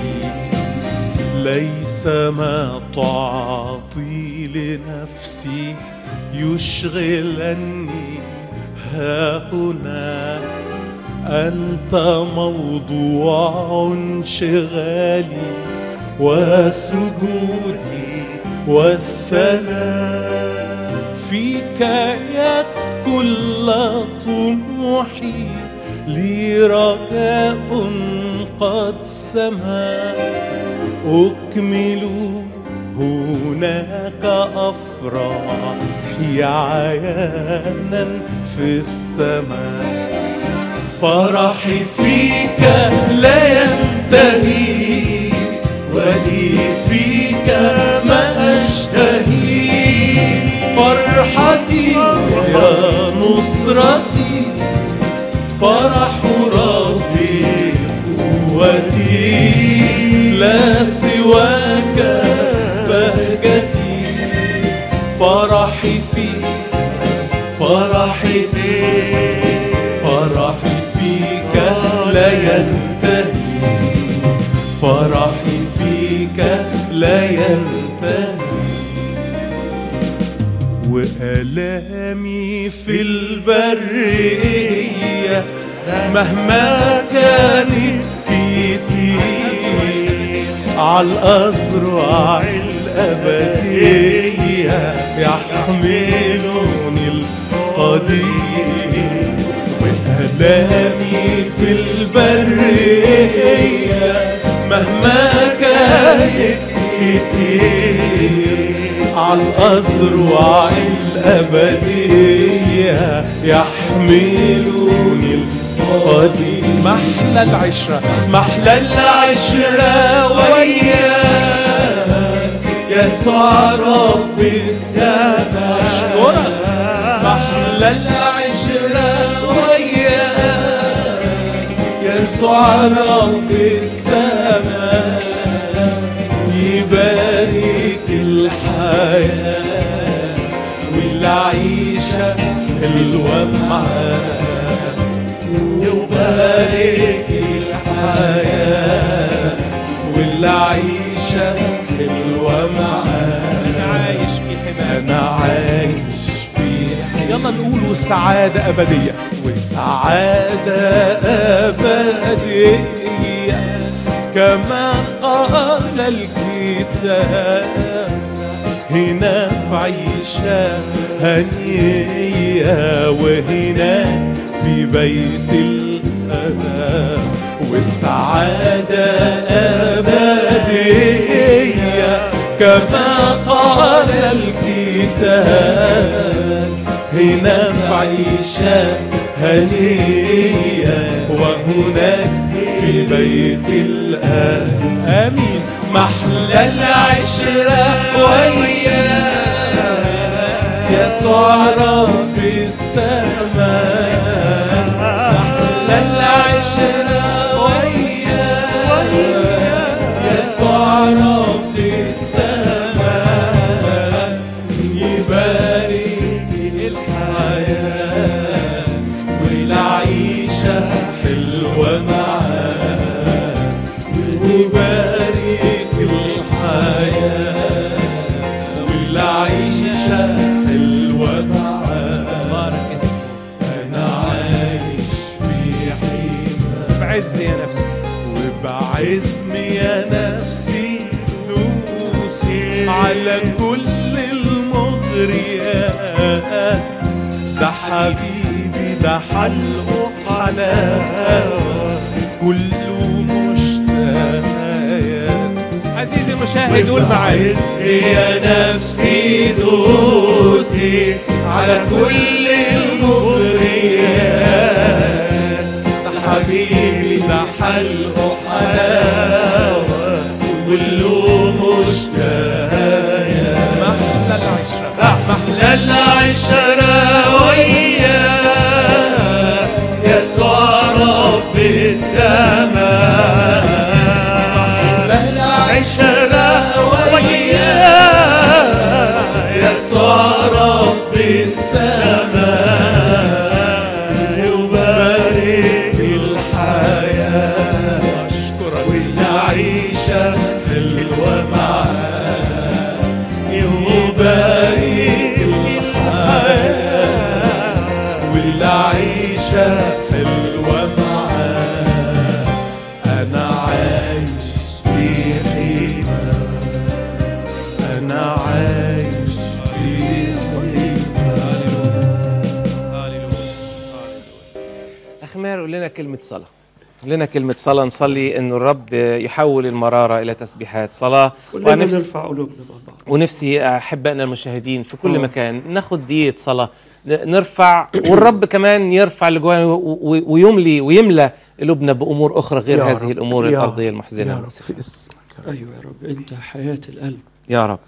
ليس ما تعطي لنفسي يشغلني ها هنا أنت موضوع انشغالي وسجودي والثناء فيك يا كل طموحي لي رجاء قد سما أكمل هناك أفراحي عيانا في السماء فرحي فيك لا ينتهي ولي فيك ما أشتهي فرحتي يا نصرتي فرح ربي قوتي لا سواك بهجتي فرحي فيك فرحي فيك فرحي فيك لا ينتهي فرحي فيك لا ينتهي وآلامي في البرية مهما كانت كتير على الأزرع الأبدية يحملني القدير وآلامي في البرية مهما كانت كتير على الأزرع الأبدية يحملوني القدير محلى العشرة محلى العشرة وياك يسوع رب السماء أشكرك محلى العشرة وياك يسوع رب السماء يبارك الحياة والعيشة حلوة معاه يبارك الحياة يلا نقول والسعادة أبدية والسعادة أبدية كما قال الكتاب هنا في عيشة هنية وهنا في بيت الأبد والسعادة أبدية كما قال الكتاب هنا في عيشة هنية وهناك في بيت الآب آمين محلى العشرة وياه يسوع رب السماء محلى العشرة وياه يسوع رب السماء يبارك الحياة والعيشة حلوة معاه ويبارك الحياة والعيشة حلوة معاه بارك اسمه أنا عايش في حماه بعز يا نفسي وبعزم يا نفسي دوسي على كل المغريات ده حبيبي ده حلقه حلاوة كله مشتاقات عزيزي المشاهد قول معايا عز يا نفسي دوسي على كل المغريات ده حبيبي ده حلقه حلاوة كله مشتاق محلى العشرة محلى العشرة وياه يسوع رب السماء محلى العشرة وياه يسوع رب السماء يبارك الحياة أشكرك والعيشة حلوة معاه يبارك الحياة والعيشة حلوة معاه أنا عايش في خيمة أنا عايش في اخ ماهر قول لنا كلمه صلاه قول لنا كلمه صلاه نصلي انه الرب يحول المراره الى تسبيحات صلاه كلنا ونفس نرفع قلوبنا مع بعض ونفسي احبائنا المشاهدين في كل آه. مكان ناخد دقيقه صلاه ن- نرفع والرب كمان يرفع اللي جوانا و- و- ويملي ويملى قلوبنا بامور اخرى غير يا هذه رب. الامور يا الارضيه رب. المحزنه يا رب والمؤسفه في اسمك يا رب. ايوه يا رب انت حياه القلب يا رب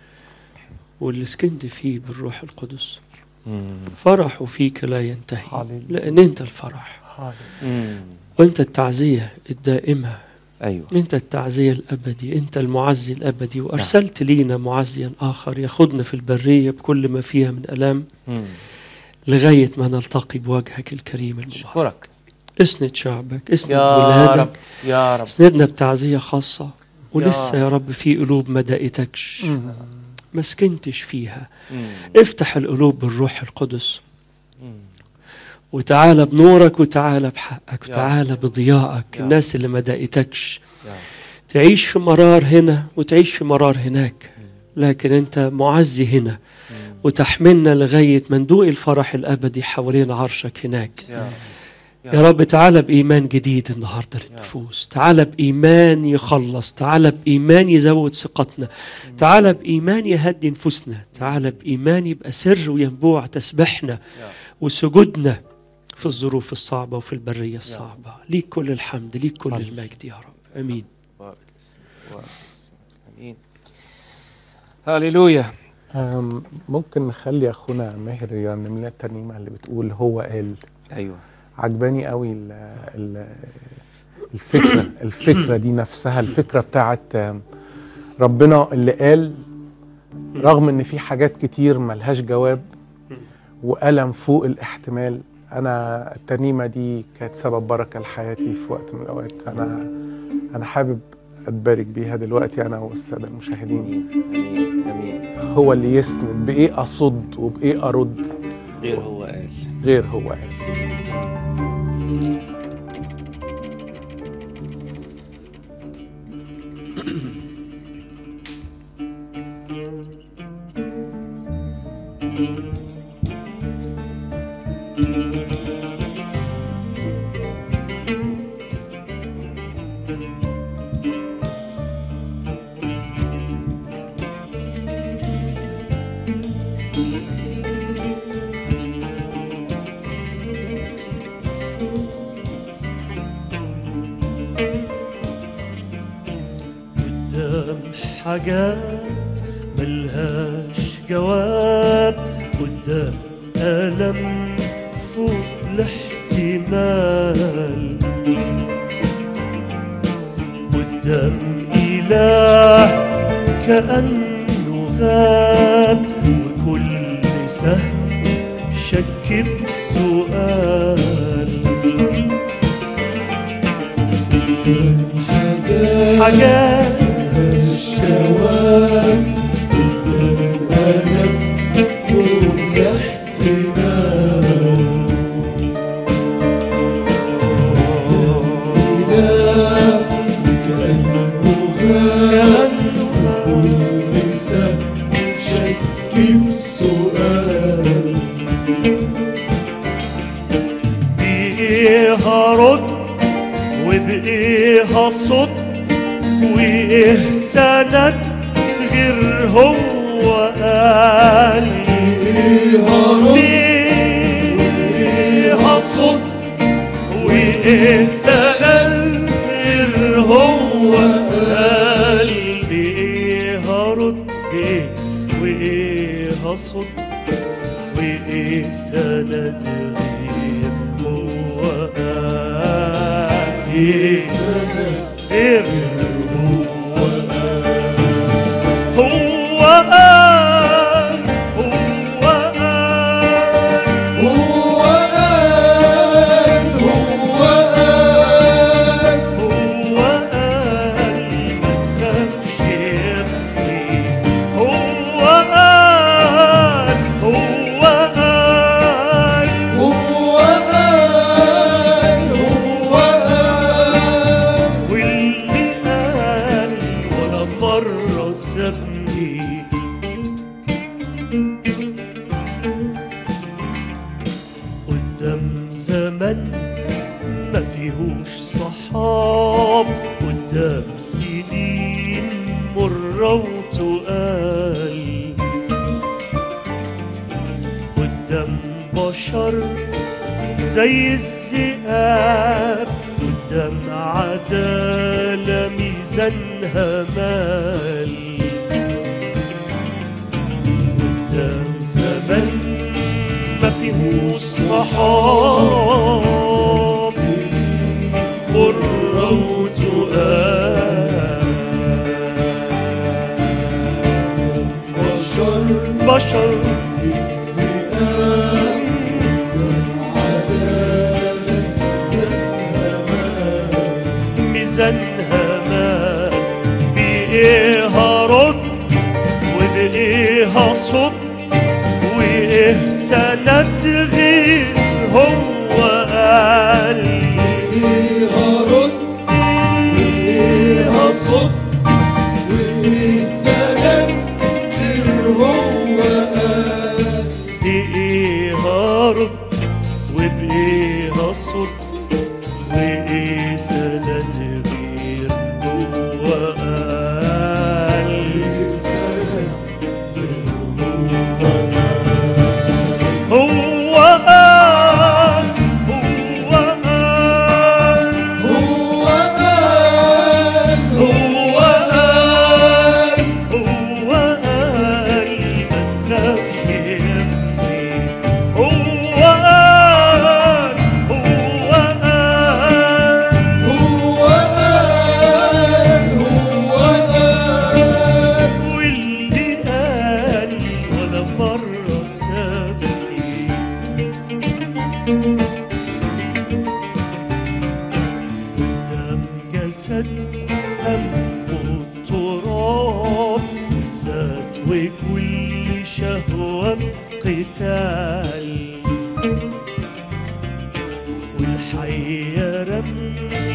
واللي سكنت فيه بالروح القدس مم. فرحه فيك لا ينتهي هاليلويا. لان انت الفرح هاليلويا. مم. وانت التعزيه الدائمه ايوه انت التعزيه الابدي انت المعزي الابدي وارسلت لينا معزيا اخر ياخذنا في البريه بكل ما فيها من الام مم. لغايه ما نلتقي بوجهك الكريم المبارك اشكرك اسند شعبك اسند يا رب ولادك يا رب اسندنا بتعزيه خاصه ولسه يا يا رب في قلوب ما دقتكش مم. ما سكنتش فيها مم. افتح القلوب بالروح القدس مم. وتعالى بنورك وتعالى بحقك يا وتعالى بضيائك يا الناس اللي ما دقتكش يا رب. تعيش في مرار هنا وتعيش في مرار هناك لكن انت معزي هنا وتحملنا لغاية ما ندوق الفرح الأبدي حوالين عرشك هناك يا رب. يا رب تعالى بإيمان جديد النهاردة للنفوس تعالى بإيمان يخلص تعالى بإيمان يزود ثقتنا تعالى بإيمان يهدي نفوسنا تعالى بإيمان يبقى سر وينبوع تسبحنا وسجودنا في الظروف الصعبة وفي البرية الصعبة ليك كل الحمد ليك كل المجد يا رب أمين بارك اسمك بارك اسمك امين هللويا أم، ممكن نخلي اخونا ماهر يرنم لنا الترنيمه اللي بتقول هو قال ايوه عجباني قوي ال ال الفكره الفكره دي نفسها الفكره بتاعت أم، ربنا اللي قال رغم ان في حاجات كتير ملهاش جواب والم فوق الاحتمال انا الترنيمه دي كانت سبب بركه لحياتي في وقت من الاوقات انا انا حابب اتبارك بيها دلوقتي انا والساده المشاهدين امين امين امين هو اللي يسند بايه اصد وبايه ارد غير هو قال غير هو قال قدام حاجات ملهاش جواب قدام ألم فوق الاحتمال قدام إله كأنه غاب وكل سهم شك بسؤال حاجات الشوام الألم فوق الاحتمال إله كأنه غاب ولسه شك بسؤال بإيه هرد وبإيه هصد وإيه سند غير هو قال إيه هرب بإيه هصد وإيه سند غير هو قال بإيه هرد بإيه وإيه هصد وإيه سند غير هو قال إيه غير هو قال هو قال هو قال هو قال هو قال ما تخافش يا ابني هو قال هو قال هو قال هو قال واللي قال ولا مرة سابني قدام زمن ما فيهوش صحاب قدام سنين مرة وتقال قدام بشر زي الذئاب قدام عدالة ميزانها مال قدام زمن ما فيهوش صحاب مرة وتقال بشر بشر الذئاب عدالة زمان ميزانها مال بإيه هرد وبإيه هصد وإيه سند غير هو قال إيه هرد إيه هصد وإيه سلام غير هو قال بإيه هرد وبإيه هصد وإيه سند غير هو قال إيه سلام هو قال هو قال هو قال هو قال هو قال ما تخافش يا ابني هو قال هو قال هو قال هو قال واللي قال ولا مرة سابني قدام جسد همه التراب ذات وكل شهوة قتال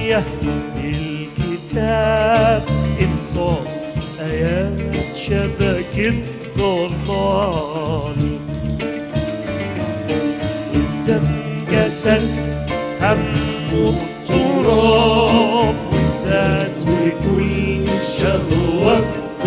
رمية الكتاب انصاص آيات شبكة ضلال قدام جسد هم التراب وزاد وكل شهوة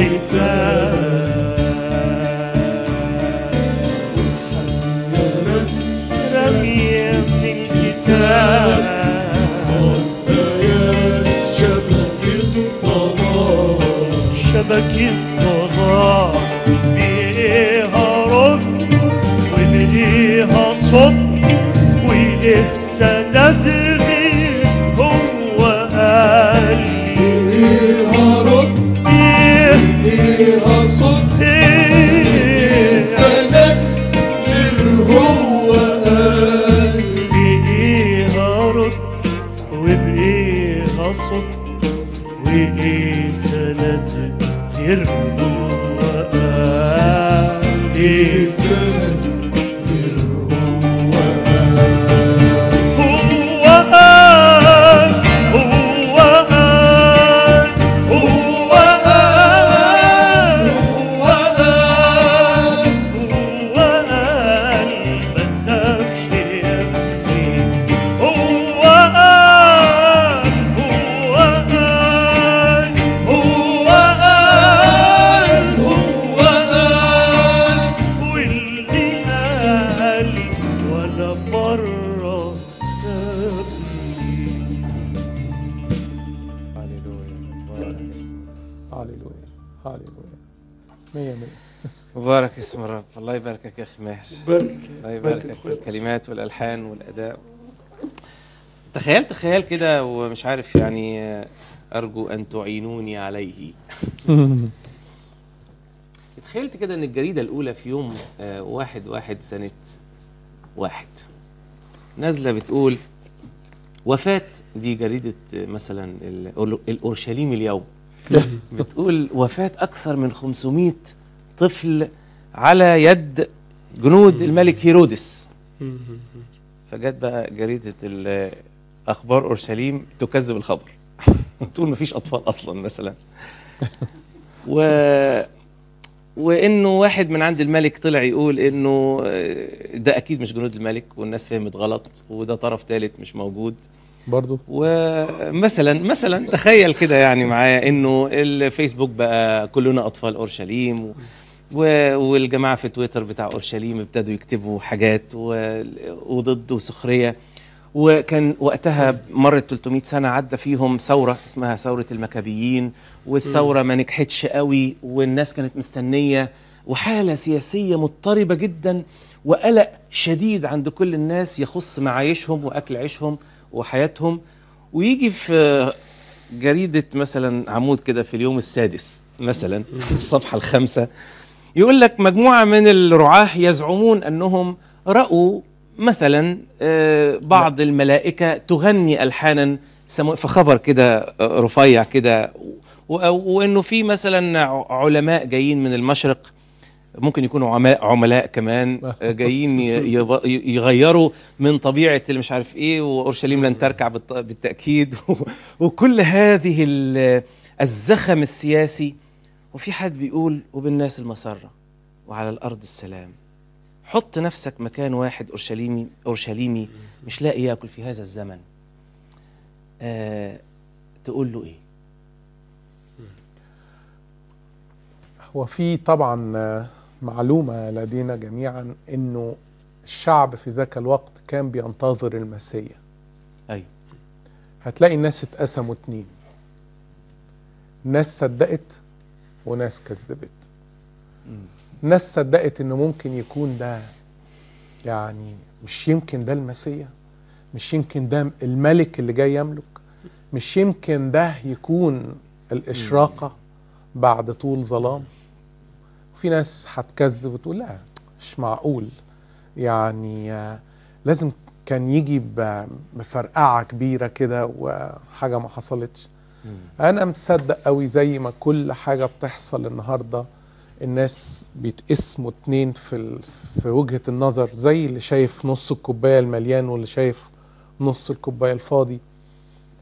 قتال رمية من الكتاب صوص آيات شبكة ضلال شبكة ضلال بإيها رد وبإيها صد وإيه سند غير هو قال إيها رد إيه إيها صد إيه سند غير هو قال بإيها رد وبإيها صد وإيه سند غير هو قال إيه سند غير هو قال هو قال هو قال هو قال هو قال هو قال ما تخافش يا ابني هو قال هو قال هو قال هو قال واللي قال ولا مرة سابني هللويا هللويا مية مية مبارك اسم الرب الله يباركك يا اخي ماهر بارك الله يباركك في الكلمات والالحان والاداء تخيل تخيل كده ومش عارف يعني آه، ارجو ان تعينوني عليه تخيلت كده ان الجريده الاولى في يوم آه، واحد واحد سنه واحد نازله بتقول وفاه دي جريده آه، مثلا ال- الاورشليم اليوم بتقول وفاه اكثر من 500 طفل على يد جنود الملك هيرودس فجت بقى جريده ال- اخبار اورشليم تكذب الخبر تقول مفيش اطفال اصلا مثلا و وانه واحد من عند الملك طلع يقول انه آه، ده اكيد مش جنود الملك والناس فهمت غلط وده طرف ثالث مش موجود برضو ومثلا مثلا تخيل كده يعني معايا انه الفيسبوك بقى كلنا اطفال اورشليم و و- والجماعه في تويتر بتاع اورشليم ابتدوا يكتبوا حاجات و- وضد وسخريه وكان وقتها مرت 300 سنه عدى فيهم ثوره اسمها ثوره المكابيين والثوره ما نجحتش قوي والناس كانت مستنيه وحاله سياسيه مضطربه جدا وقلق شديد عند كل الناس يخص معايشهم واكل عيشهم وحياتهم ويجي في جريده مثلا عمود كده في اليوم السادس مثلا الصفحه الخامسه يقول لك مجموعه من الرعاه يزعمون انهم راوا مثلا آه، بعض الملائكه تغني الحانا سمو- في خبر كده آه، رفيع كده و- وانه في مثلا ع- علماء جايين من المشرق ممكن يكونوا عملاء عملاء كمان آه، جايين ي- يب- ي- يغيروا من طبيعه اللي مش عارف ايه واورشليم لن تركع بالط- بالتاكيد وكل هذه ال- الزخم السياسي وفي حد بيقول وبالناس المسره وعلى الارض السلام حط نفسك مكان واحد اورشليمي اورشليمي مش لاقي ياكل في هذا الزمن آه تقول له ايه هو في طبعا آه، معلومة لدينا جميعا انه الشعب في ذاك الوقت كان بينتظر المسيح ايوه هتلاقي الناس اتقسموا اتنين ناس صدقت وناس كذبت ناس صدقت انه ممكن يكون ده يعني مش يمكن ده المسيح مش يمكن ده الملك اللي جاي يملك مش يمكن ده يكون الإشراقة بعد طول ظلام في ناس هتكذب وتقول لا مش معقول يعني آه، لازم كان يجي بمفرقعة كبيرة كده وحاجة ما حصلتش أنا مصدق قوي زي ما كل حاجة بتحصل النهاردة الناس بيتقسموا اتنين في ال... في وجهة النظر زي اللي شايف نص الكوباية المليان واللي شايف نص الكوباية الفاضي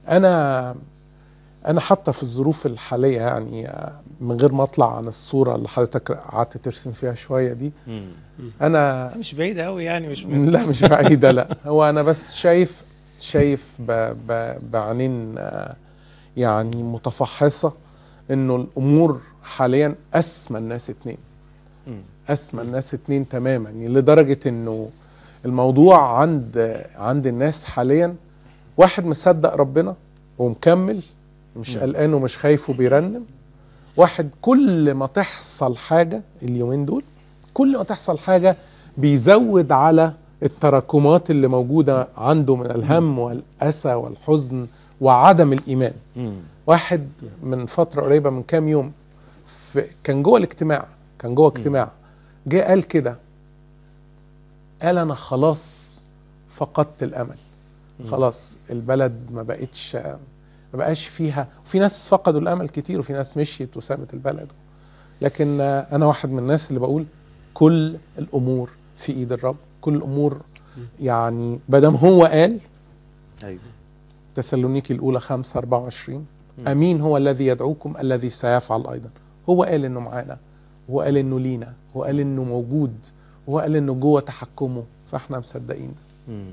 انا انا حتى في الظروف الحاليه يعني آه، من غير ما اطلع عن الصوره اللي حضرتك قعدت ترسم فيها شويه دي مم. انا مش بعيدة قوي يعني مش من... لا مش بعيدة لا هو أنا بس شايف شايف ب ب بعينين آه، يعني متفحصة إنه الأمور حاليا أسمى الناس اتنين مم. أسمى الناس اتنين تماما يعني لدرجة إنه الموضوع عند عند الناس حاليا واحد مصدق ربنا ومكمل مش مم. قلقان ومش خايف وبيرنم واحد كل ما تحصل حاجة اليومين دول كل ما تحصل حاجة بيزود على التراكمات اللي موجودة عنده من الهم والأسى والحزن وعدم الإيمان مم. واحد من فترة قريبة من كام يوم في كان جوه الاجتماع كان جوه اجتماع جه قال كده قال أنا خلاص فقدت الأمل خلاص البلد ما بقتش ما بقاش فيها وفي ناس فقدوا الأمل كتير وفي ناس مشيت وسابت البلد لكن آه، أنا واحد من الناس اللي بقول كل الأمور في إيد الرب كل الأمور يعني بدم هو قال ايوه تسالونيكي الأولى 5 24 مم. أمين هو الذي يدعوكم الذي سيفعل أيضا هو قال إنه معانا هو قال إنه لينا هو قال إنه موجود هو قال إنه جوه تحكمه فإحنا مصدقين ده مم.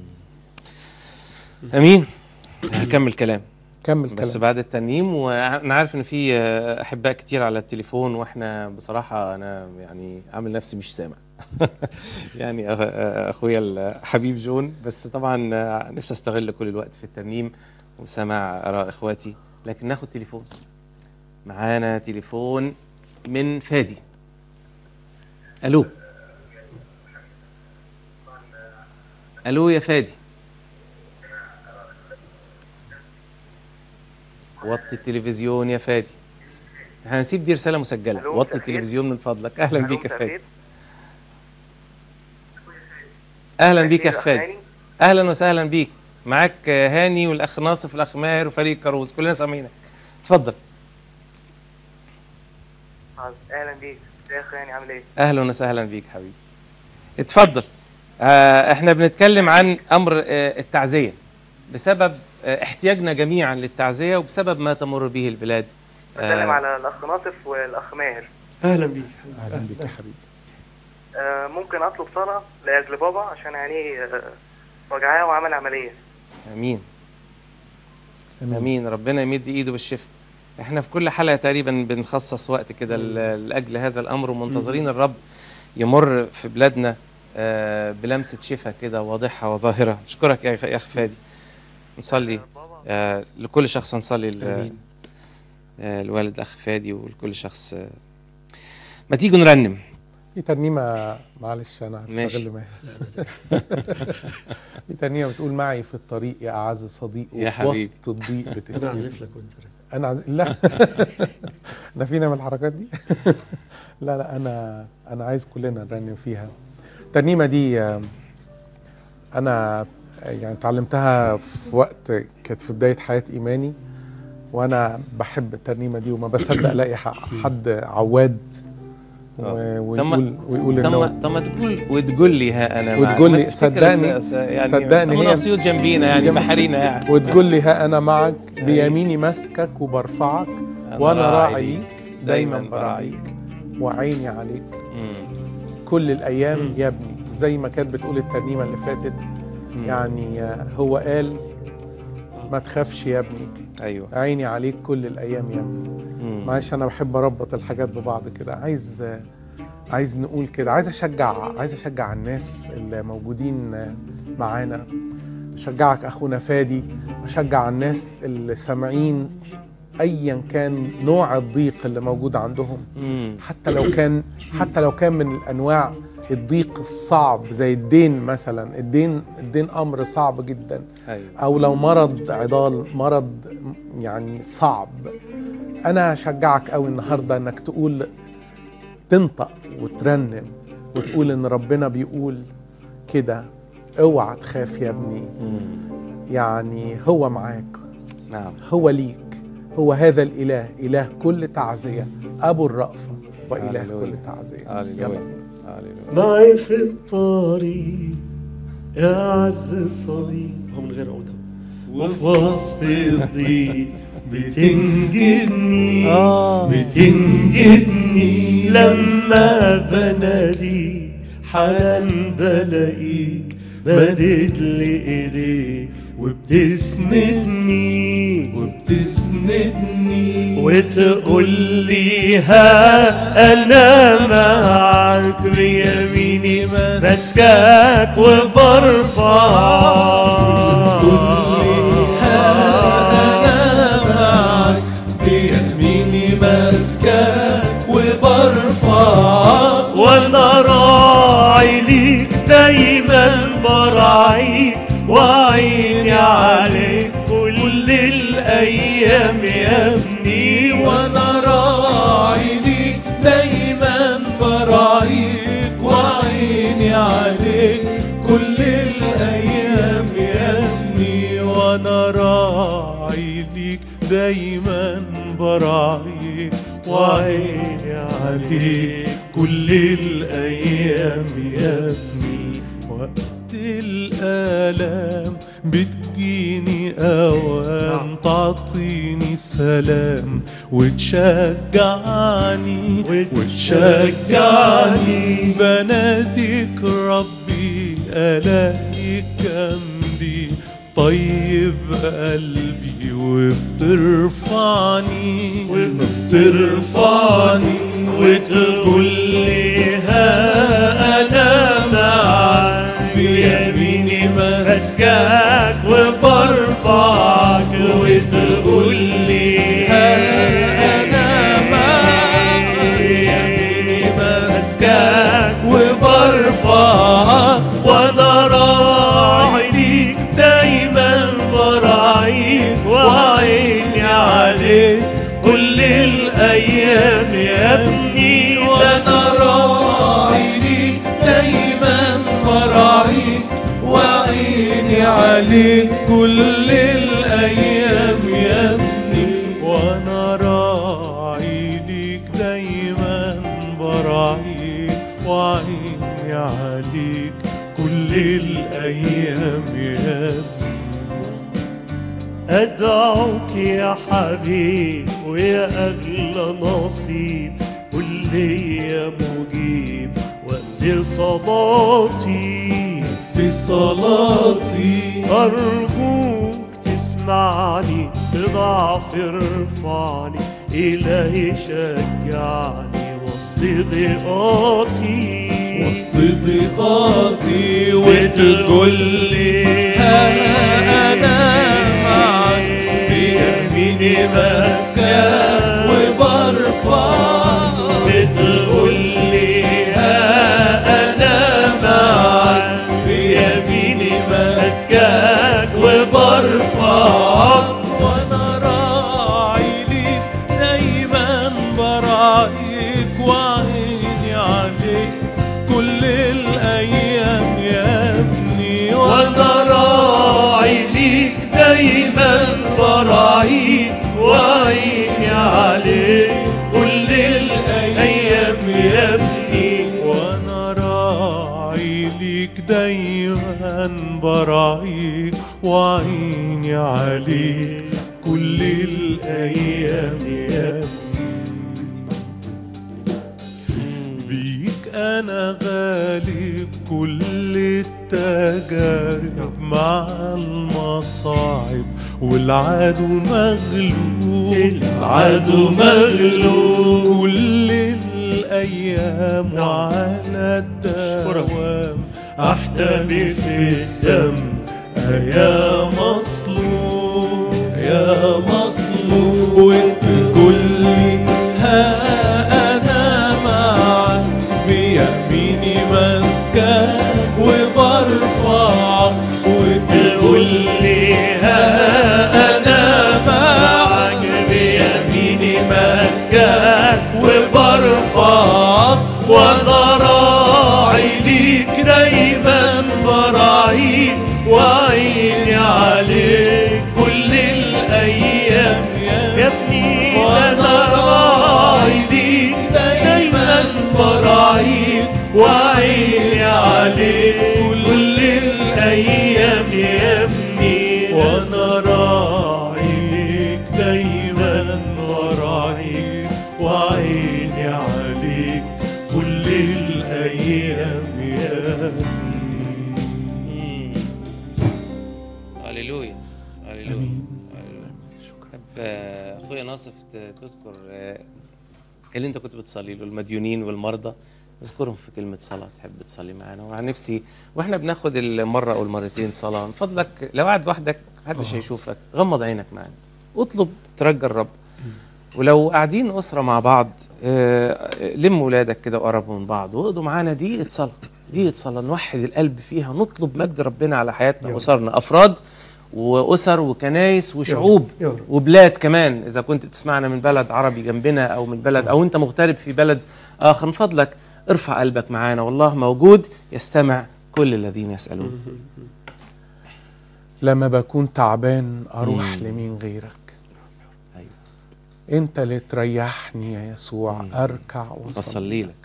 امين هكمل كلام كمل بس كلام بعد الترنيم وانا عارف ان في آه، احباء كتير على التليفون واحنا بصراحه انا يعني عامل نفسي مش سامع يعني أخ- آه، اخويا الحبيب جون بس طبعا آه، نفسي استغل كل الوقت في الترنيم وسماع اراء اخواتي لكن ناخد تليفون معانا تليفون من فادي الو الو يا فادي وطي التلفزيون يا فادي هنسيب دي رساله مسجله ألو، وطي مساء الخير. التلفزيون من فضلك اهلا ألو، بيك يا مساء فادي الخير. اهلا بيك يا مساء اخ فادي الخير، اهلا وسهلا بيك معاك آه، هاني والاخ ناصف والاخ ماهر وفريق كاروز كلنا سامعينك اتفضل أهني. اهلا بيك ازيك يا اخواني عامل ايه؟ اهلا وسهلا بيك حبيبي اتفضل آه احنا بنتكلم عن امر آه التعزيه بسبب آه احتياجنا جميعا للتعزيه وبسبب ما تمر به البلاد بتكلم على الاخ ناصف والاخ ماهر اهلا بيك أهلا بيك يا حبيبي آه ممكن اطلب صلاه لاجل بابا عشان عينيه آه وجعاه وعمل عمليه امين امين ربنا يمد ايده بالشفاء احنا في كل حلقه تقريبا بنخصص وقت كده ل- لاجل هذا الامر ومنتظرين الرب يمر في بلادنا آه، بلمسه شفاء كده واضحه وظاهره اشكرك يا أخ- يا اخ فادي نصلي آه، بابا آه، لكل شخص نصلي ل- امين آه، الوالد الاخ فادي ولكل شخص آه. ما تيجوا نرنم في ترنيمة معلش أنا ماشي. هستغل ماهر في ترنيمة بتقول معي في الطريق يا أعز صديق يا وفي حبيبي. وسط الضيق انا بتسند اعزف لك وانت انا عايز لا احنا فينا من الحركات دي لا لا انا انا عايز كلنا نرنم فيها الترنيمه دي آه، انا يعني اتعلمتها في وقت كانت في بدايه حياه ايماني وانا بحب الترنيمه دي وما بصدق الاقي ح- حد عواد آه. و- طب ما- ويقول ويقول طب انه ما طب ما تقول وتقول لي ها انا معك. وتقول ما لي تفتكر صدقني- س- س- يعني صدقني طب ما هي- اسيوط جنبينا يعني جنب- بحرينا يعني وتقول لي ها انا معك بيميني مسكك وبرفعك وانا راعي ليك دايما براعيك وعيني عليك مم. كل الايام يا ابني زي ما كانت بتقول الترنيمه اللي فاتت مم. يعني آه، هو قال ما تخافش يا ابني ايوه عيني عليك كل الايام يا ابني مم. معلش انا بحب اربط الحاجات ببعض كده عايز آه، عايز نقول كده عايز اشجع عايز اشجع الناس اللي موجودين آه، معانا اشجعك اخونا فادي اشجع الناس اللي سامعين ايا كان نوع الضيق اللي موجود عندهم مم. حتى لو كان حتى لو كان من الانواع الضيق الصعب زي الدين مثلا الدين الدين امر صعب جدا ايوه او لو مرض عضال مرض يعني صعب انا اشجعك قوي النهارده انك تقول تنطق وترنم وتقول ان ربنا بيقول كده اوعى تخاف يا ابني مم. يعني هو معاك نعم هو ليك هو هذا الاله اله كل تعزيه ابو الرأفه واله هللويا. كل تعزيه هللويا يلا. هللويا معي في الطريق يا عز صديق هو من غير عودة وفي وسط الضيق بتنجدني آه. بتنجدني لما بناديك حنان بلاقيك بدت لي ايديك وبتسندني وبتسندني وتقول لي ها انا معاك بيميني ماسكاك وبرفعك انا معك بيميني ماسكاك وبرفعك وانا راعي ليك دايما براعيك وعيني عليك كل الايام يا ابني وانا راعي ليك دايما براعيك وعيني عليك كل الايام يا ابني وانا راعي ليك دايما براعيك وعيني عليك كل الايام يا ابني وقت الآلام بتجيني أوام تعطيني سلام وتشجعني وتشجعني بناديك ربي ألاقيك جنبي طيب قلبي وبترفعني وبترفعني وتقول لي ها انا معاك بيميني ماسكاك وبرفعك وتقول لي ها انا معاك بيميني ماسكاك وبرفعك وانا راعي ليك دايما براعيك وعيني عليك كل الايام يا ابني وانا راعي ليك دايما براعيك وعيني عليك كل الايام يا ابني وانا راعي ليك دايما براعيك وعيني عليك كل الايام يا ابني أدعوك يا حبيب ويا أغلى نصيب قل لي يا مجيب وقت صلاتي في صلاتي أرجوك تسمعني بضعف ارفعني إلهي شجعني وسط ضيقاتي وسط ضيقاتي وتقول لي أنا معك بيميني ماسكاك وبرفعك بتقول لي ها انا معك بيميني ماسكاك وبرفعك وانا راعي ليك دايما براعيك وعيني عليك كل الايام يا ابني وانا راعي ليك دايما براعيك وعيني عليك كل الايام يا ابني وانا راعي ليك دايما براعيك وعيني عليك كل الايام يا ابني بيك انا غالب كل التجارب مع المصاعب والعدو مغلوب العدو مغلوب كل الايام وعلى الدوام احتمي في الدم يا مصلوب يا مصلوب وتقول لي ها انا معك بيميني ماسكاك وبرفعك تقول لي ها انا معك بيميني ماسكاك وبرفعك وانا راعي ليك دايما براعيك وعيني عليك كل الايام يا ابني وانا راعي ليك دايما براعيك وعيني عليك كل الايام يا ابني وانا هللويا هللويا هللويا. طب آه، اخويا ناصف ت- تذكر آه، اللي انت كنت بتصلي له المديونين والمرضى اذكرهم في كلمة صلاة تحب تصلي معانا وعن نفسي واحنا بناخد المرة او المرتين صلاة من فضلك لو قاعد لوحدك محدش هيشوفك غمض عينك معانا اطلب ترجى الرب ولو قاعدين أسرة مع بعض آه، لم ولادك كده وقربوا من بعض واقضوا معانا دقيقة صلاة دقيقة صلاة نوحد القلب فيها نطلب مجد ربنا على حياتنا وأسرنا أفراد وأسر وكنايس وشعوب يا رب. وبلاد كمان إذا كنت بتسمعنا من بلد عربي جنبنا أو من بلد أو أنت مغترب في بلد آخر من فضلك ارفع قلبك معانا والله موجود يستمع كل الذين يسألون لما بكون تعبان اروح مم. لمين غيرك أيوة. انت اللي تريحني يا يسوع اركع وصلي بصلي لك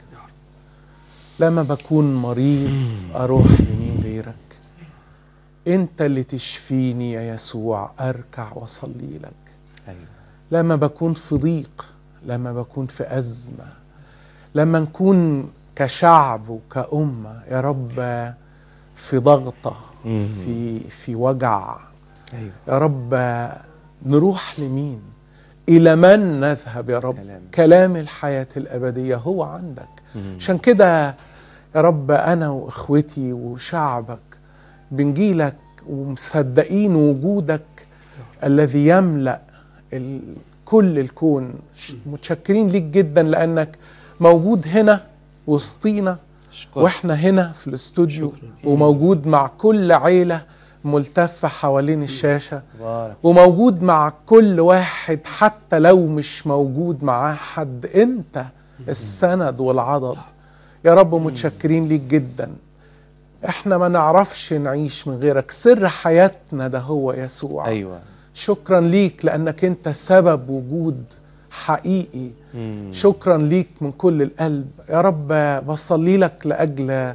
لما بكون مريض اروح لمين غيرك انت اللي تشفيني يا يسوع اركع واصلي لك أيوة. لما بكون في ضيق لما بكون في ازمه لما نكون كشعب وكأمة يا رب في ضغطة مم. في في وجع أيوة. يا رب نروح لمين إلى من نذهب يا رب كلام. كلام الحياة الأبدية هو عندك مم. عشان كده يا رب أنا وإخوتي وشعبك بنجيلك ومصدقين وجودك الذي يملأ ال- كل الكون ش- متشكرين ليك جدا لأنك موجود هنا وسطينا أشكرك. واحنا هنا في الاستوديو وموجود مع كل عيلة ملتفة حوالين الشاشة بارك وموجود مع كل واحد حتى لو مش موجود معاه حد انت السند والعضد يا رب متشكرين ليك جدا احنا ما نعرفش نعيش من غيرك سر حياتنا ده هو يسوع أيوة شكرا ليك لانك انت سبب وجود حقيقي مم. شكرا ليك من كل القلب يا رب بصلي لك لاجل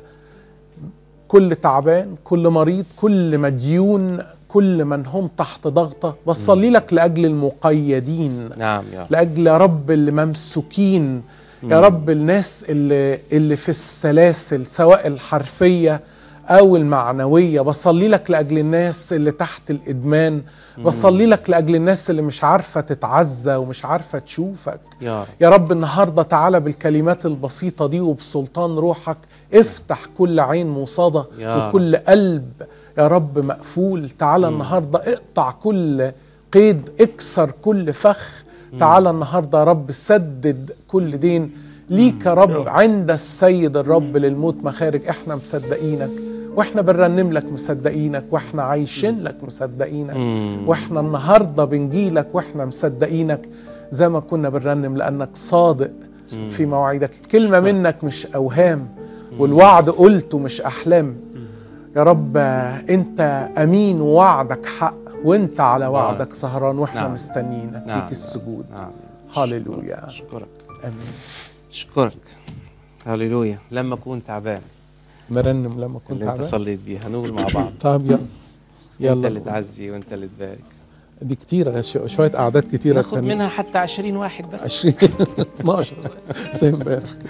كل تعبان كل مريض كل مديون كل من هم تحت ضغطه بصلي لك لاجل المقيدين نعم يا رب لاجل يا رب اللي ممسوكين يا رب الناس اللي اللي في السلاسل سواء الحرفيه او المعنويه بصلي لك لاجل الناس اللي تحت الادمان بصلي لك لاجل الناس اللي مش عارفه تتعزى ومش عارفه تشوفك يا رب يا رب النهارده تعالى بالكلمات البسيطه دي وبسلطان روحك افتح كل عين موصده يا وكل قلب يا رب مقفول تعالى النهارده اقطع كل قيد اكسر كل فخ تعالى النهارده يا رب سدد كل دين ليك يا رب عند السيد الرب للموت مخارج احنا مصدقينك واحنا بنرنم لك مصدقينك واحنا عايشين لك مصدقينك مم. واحنا النهارده بنجيلك واحنا مصدقينك زي ما كنا بنرنم لانك صادق في مواعيدك كلمه منك مش اوهام والوعد قلته مش احلام يا رب انت امين ووعدك حق وانت على وعدك بارك. سهران واحنا نعم. مستنيينك نعم. ليك السجود نعم هللويا أشكرك امين أشكرك هللويا لما أكون تعبان مرنم لما كنت اللي أنت تعبان صليت بيها نقول مع بعض طب يلا أنت يلا اللي تعزي وأنت اللي تبارك دي كتيرة شو- شوية أعداد كتيرة ناخد تانية. منها حتى 20 واحد بس 20 12 زي امبارح كده.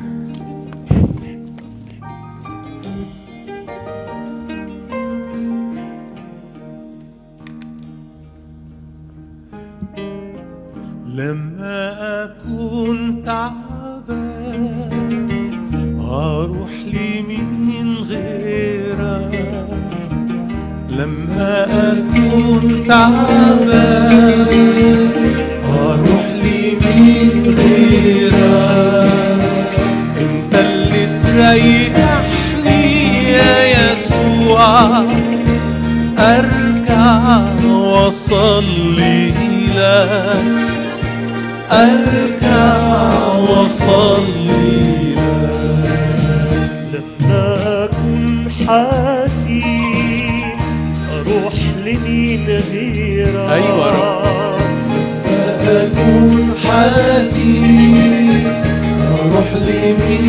لما أكون تعبان أروح لمين غيرك لما أكون تعبان أروح لمين غيرك أنت اللي تريحني يا يسوع أركع وأصلي لك أركع وأصلي لما أكون حزين أروح لمين غيرك أيوة يا أكون حزين أروح لمين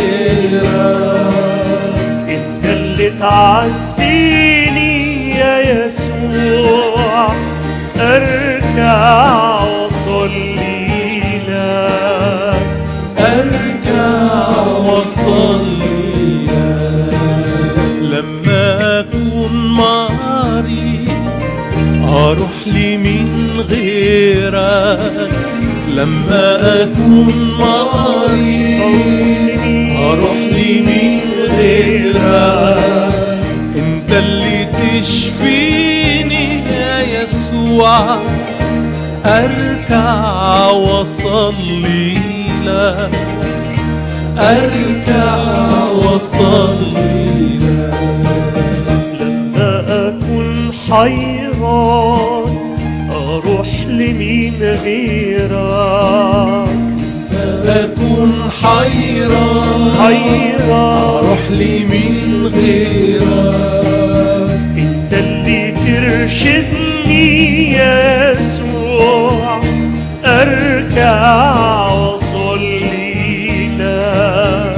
غيرك أنت اللي تعزيني يا يسوع أركع وأصلي لك أركع وأصلي لك لما أكون مريض اروح لمين غيرك لما اكون مريض اروح لمين غيرك انت اللي تشفيني يا يسوع اركع واصلي لك اركع واصلي لك لما أكون حيران أروح لمين غيرك اكون حيران حيران اروح لمين غيرك انت اللي ترشدني يا يسوع اركع واصلي لك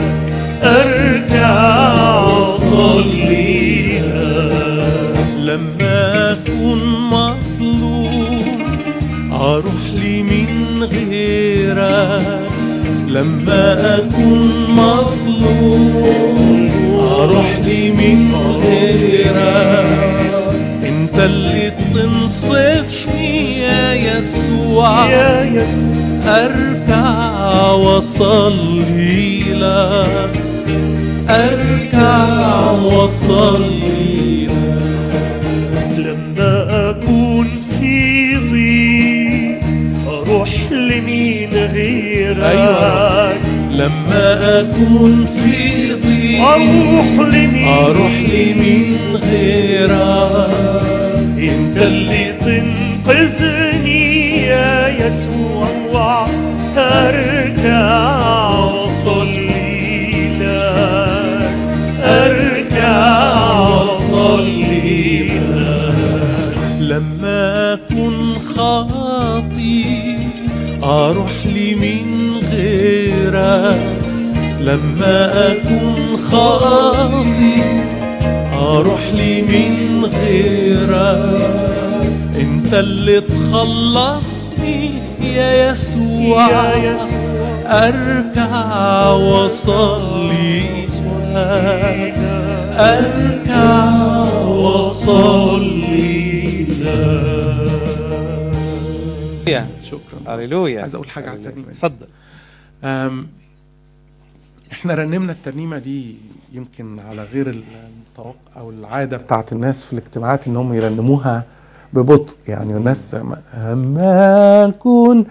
اركع واصلي لك لما اكون مظلوم اروح لمين غيرك لما اكون مظلوم اروح لمين غيرك انت اللي تنصفني يا يسوع يا يسوع اركع واصلي لك اركع واصلي لك لما أكون في ضيق أروح لمين غيرك أيوة. لما اكون في ضيق أروح لمين اروح لمين غيرك انت اللي تنقذني يا يسوع اركع واصلي لك اركع واصلي لك لما اكون خاطي اروح لمين غيرك لما اكون خاطي اروح لمين غيرك انت اللي تخلصني يا يسوع يا يسوع اركع واصلي لك اركع واصلي لك شكرا هللويا عايز اقول حاجه على الترنيمه دي. اتفضل أم، احنا رنمنا الترنيمه دي يمكن على غير المتوقع او العاده بتاعت الناس في الاجتماعات ان هم يرنموها ببطء يعني الناس اما اكون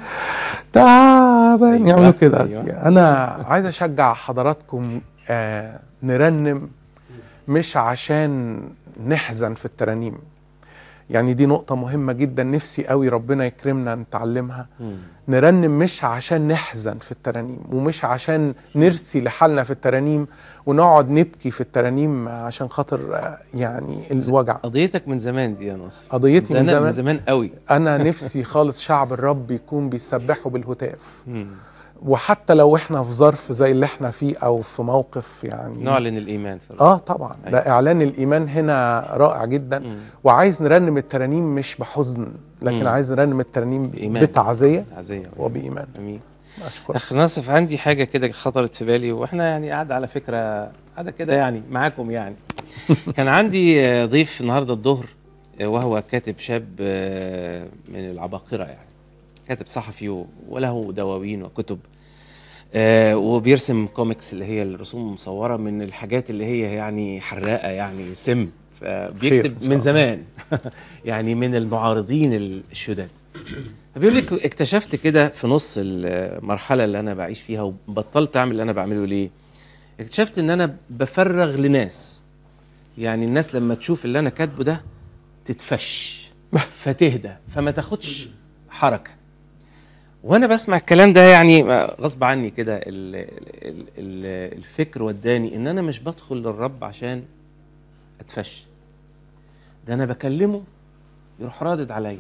تعبان أيوة، يعملوا كده أيوة. انا عايز اشجع حضراتكم آه نرنم مش عشان نحزن في الترانيم يعني دي نقطة مهمة جدا نفسي قوي ربنا يكرمنا نتعلمها نرنم مش عشان نحزن في الترانيم ومش عشان نرسي لحالنا في الترانيم ونقعد نبكي في الترانيم عشان خاطر آه، يعني الوجع قضيتك من زمان دي يا ناصر قضيتي من زمان زمان من زمان قوي انا نفسي خالص شعب الرب يكون بيسبحوا بالهتاف وحتى لو احنا في ظرف زي اللي احنا فيه او في موقف يعني نعلن الايمان في الرب اه طبعا أيوة. ده اعلان الايمان هنا رائع جدا مم. وعايز نرنم الترانيم مش بحزن لكن مم. عايز نرنم الترانيم بإيمان. بتعزيه عزية وبايمان امين اشكرك اخ ناصف عندي حاجه كده خطرت في بالي واحنا يعني قاعده على فكره قاعده كده يعني معاكم يعني كان عندي آه، ضيف النهارده الظهر آه، وهو كاتب شاب آه، من العباقره يعني كاتب صحفي و- وله دواوين وكتب آه، وبيرسم كوميكس اللي هي الرسوم المصوره من الحاجات اللي هي يعني حراقه يعني سم خير فبيكتب إن شاء من زمان يعني من المعارضين الشداد بيقول لك اكتشفت كده في نص المرحله اللي انا بعيش فيها وبطلت اعمل اللي انا بعمله ليه اكتشفت ان انا بفرغ لناس يعني الناس لما تشوف اللي انا كاتبه ده تتفش فتهدى فما تاخدش حركه وانا بسمع الكلام ده يعني غصب عني كده ال- ال- ال- الفكر وداني ان انا مش بدخل للرب عشان اتفش ده انا بكلمه يروح رادد عليا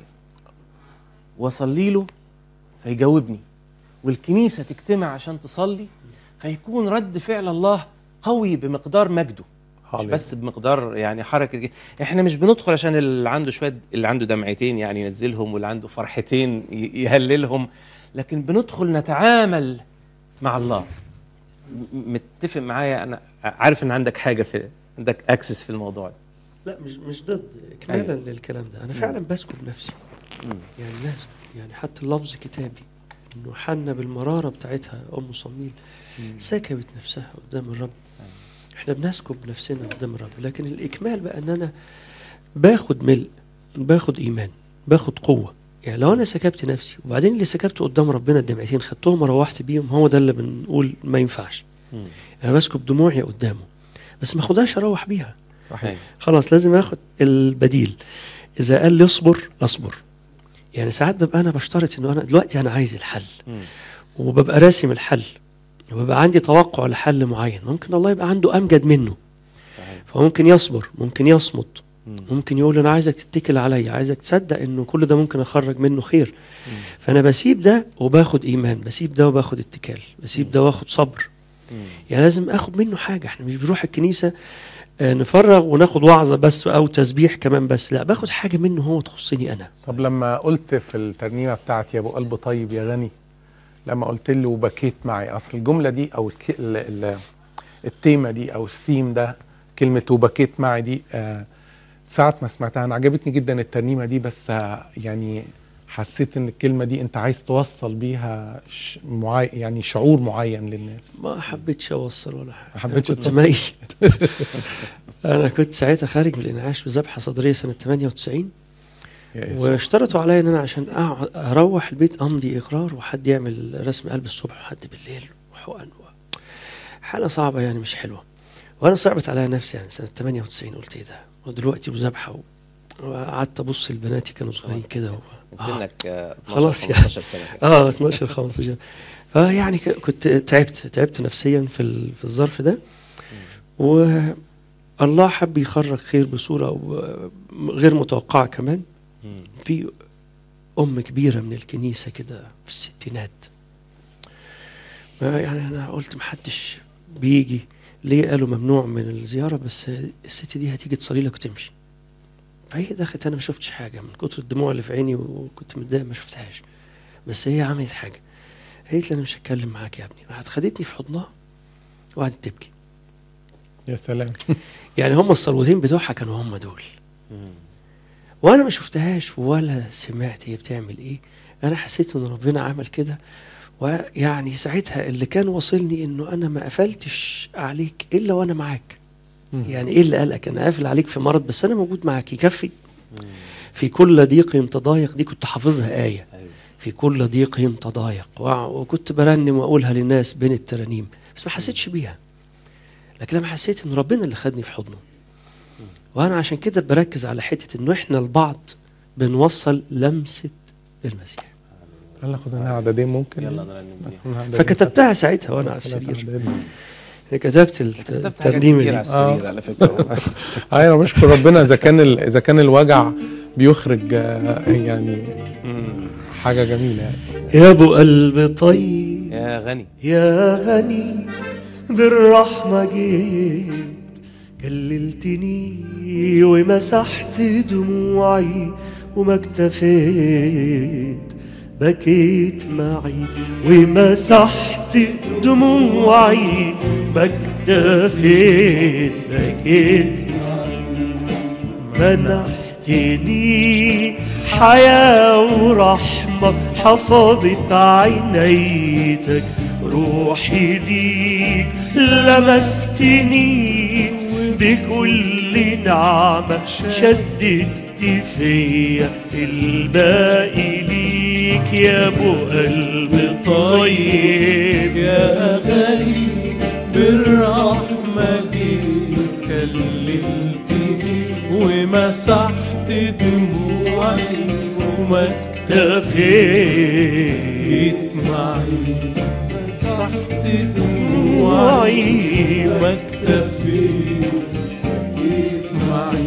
واصلي له فيجاوبني والكنيسه تجتمع عشان تصلي فيكون رد فعل الله قوي بمقدار مجده مش هاليلويا. بس بمقدار يعني حركه ج- احنا مش بندخل عشان اللي عنده شويه اللي عنده دمعتين يعني ينزلهم واللي عنده فرحتين ي- يهللهم لكن بندخل نتعامل مع الله م- متفق معايا انا عارف ان عندك حاجه في عندك اكسس في الموضوع ده لا مش مش ضد اكمالا للكلام ده انا فعلا بسكب نفسي مم. يعني لازم يعني حتى اللفظ كتابي انه حنا بالمراره بتاعتها ام صميل سكبت نفسها قدام الرب احنا بنسكب نفسنا قدام الرب لكن الاكمال بقى ان انا باخد ملء باخد ايمان باخد قوه يعني لو انا سكبت نفسي وبعدين اللي سكبته قدام ربنا الدمعتين خدتهم وروحت بيهم هو ده اللي بنقول ما ينفعش مم. انا بسكب دموعي قدامه بس ما اخدهاش اروح بيها صحيح خلاص لازم اخد البديل اذا قال لي اصبر اصبر يعني ساعات ببقى انا بشترط انه انا دلوقتي انا عايز الحل مم. وببقى راسم الحل وببقى عندي توقع لحل معين ممكن الله يبقى عنده امجد منه صحيح فممكن يصبر ممكن يصمت مم. ممكن يقول انا عايزك تتكل عليا عايزك تصدق انه كل ده ممكن اخرج منه خير فانا بسيب ده وباخد ايمان بسيب ده وباخد اتكال بسيب ده واخد صبر مم. يعني لازم اخد منه حاجه احنا مش بنروح الكنيسه آه، نفرغ وناخد وعظه بس او تسبيح كمان بس لا باخد حاجه منه هو تخصني انا طب لما قلت في الترنيمه بتاعتي يا ابو قلب طيب يا غني لما قلت له وبكيت معي اصل الجمله دي او الك... ال... ال... التيمه دي او الثيم ده كلمه وبكيت معي دي آه ساعه ما سمعتها انا عجبتني جدا الترنيمه دي بس آه يعني حسيت ان الكلمه دي انت عايز توصل بيها ش... معي... يعني شعور معين للناس ما حبيتش اوصل ولا حاجه ما حبيتش أنا كنت توصل. ميت انا كنت ساعتها خارج من الانعاش بذبحه صدريه سنه 98 يا يسوع. واشترطوا عليا ان انا عشان أقعد اروح البيت امضي اقرار وحد يعمل رسم قلب الصبح وحد بالليل وحقن و... حاله صعبه يعني مش حلوه وانا صعبت عليا نفسي يعني سنه 98 قلت ايه ده ودلوقتي وذبحه و... وقعدت ابص لبناتي كانوا صغيرين كده و... من سنك آه، 12 خلاص يعني. 15 سنه كده. اه 12 15 فيعني ك- كنت تعبت تعبت نفسيا في ال- في الظرف ده والله حب يخرج خير بصوره و- غير متوقعه كمان مم. في ام كبيره من الكنيسه كده في الستينات ما يعني انا قلت محدش بيجي ليه قالوا ممنوع من الزياره بس الست دي هتيجي تصلي لك وتمشي فهي دخلت انا ما شفتش حاجه من كتر الدموع اللي في عيني وكنت متضايق ما شفتهاش بس هي عملت حاجه قالت لي انا مش هتكلم معاك يا ابني راحت خدتني في حضنها وقعدت تبكي يا سلام يعني هم الصلوتين بتوعها كانوا هم دول مم. وانا ما شفتهاش ولا سمعت هي بتعمل ايه انا حسيت ان ربنا عمل كده ويعني ساعتها اللي كان واصلني انه انا ما قفلتش عليك الا وانا معاك مم. يعني ايه اللي قالك انا قافل عليك في مرض بس انا موجود معاك يكفي في كل ضيق تضايق دي كنت حافظها ايه ايوه في كل ضيق تضايق وع- وكنت برنم واقولها للناس بين الترانيم بس ما حسيتش بيها لكن لما حسيت ان ربنا اللي خدني في حضنه وانا عشان كده بركز على حته انه احنا البعض بنوصل لمسه المسيح يلا خد لنا عددين ممكن يلا نرنم بيها عددين. فكتبتها ساعتها وانا على ثلاث السرير عددين. كتبت الت- كتبت حاجات الترنيمه كتير على دي السرير على فكره اه انا بشكر ربنا اذا كان ال- اذا كان الوجع بيخرج آه، يعني مم. حاجه جميله يعني يا ابو قلب طيب يا غني يا غني بالرحمة جيت كللتني ومسحت دموعي وما اكتفيت بكيت معي ومسحت دموعي ما اكتفيت بكيت منحتني حياة ورحمة حفظت عينيتك روحي ليك لمستني بكل نعمة شددت فيا الباقي ليك يا ابو قلب طيب يا غني بالرحمة جيت كلمتني ومسحت دموعي وما تفيت اكتفيت معي مسحت دموعي وما اكتفيت بكيت معي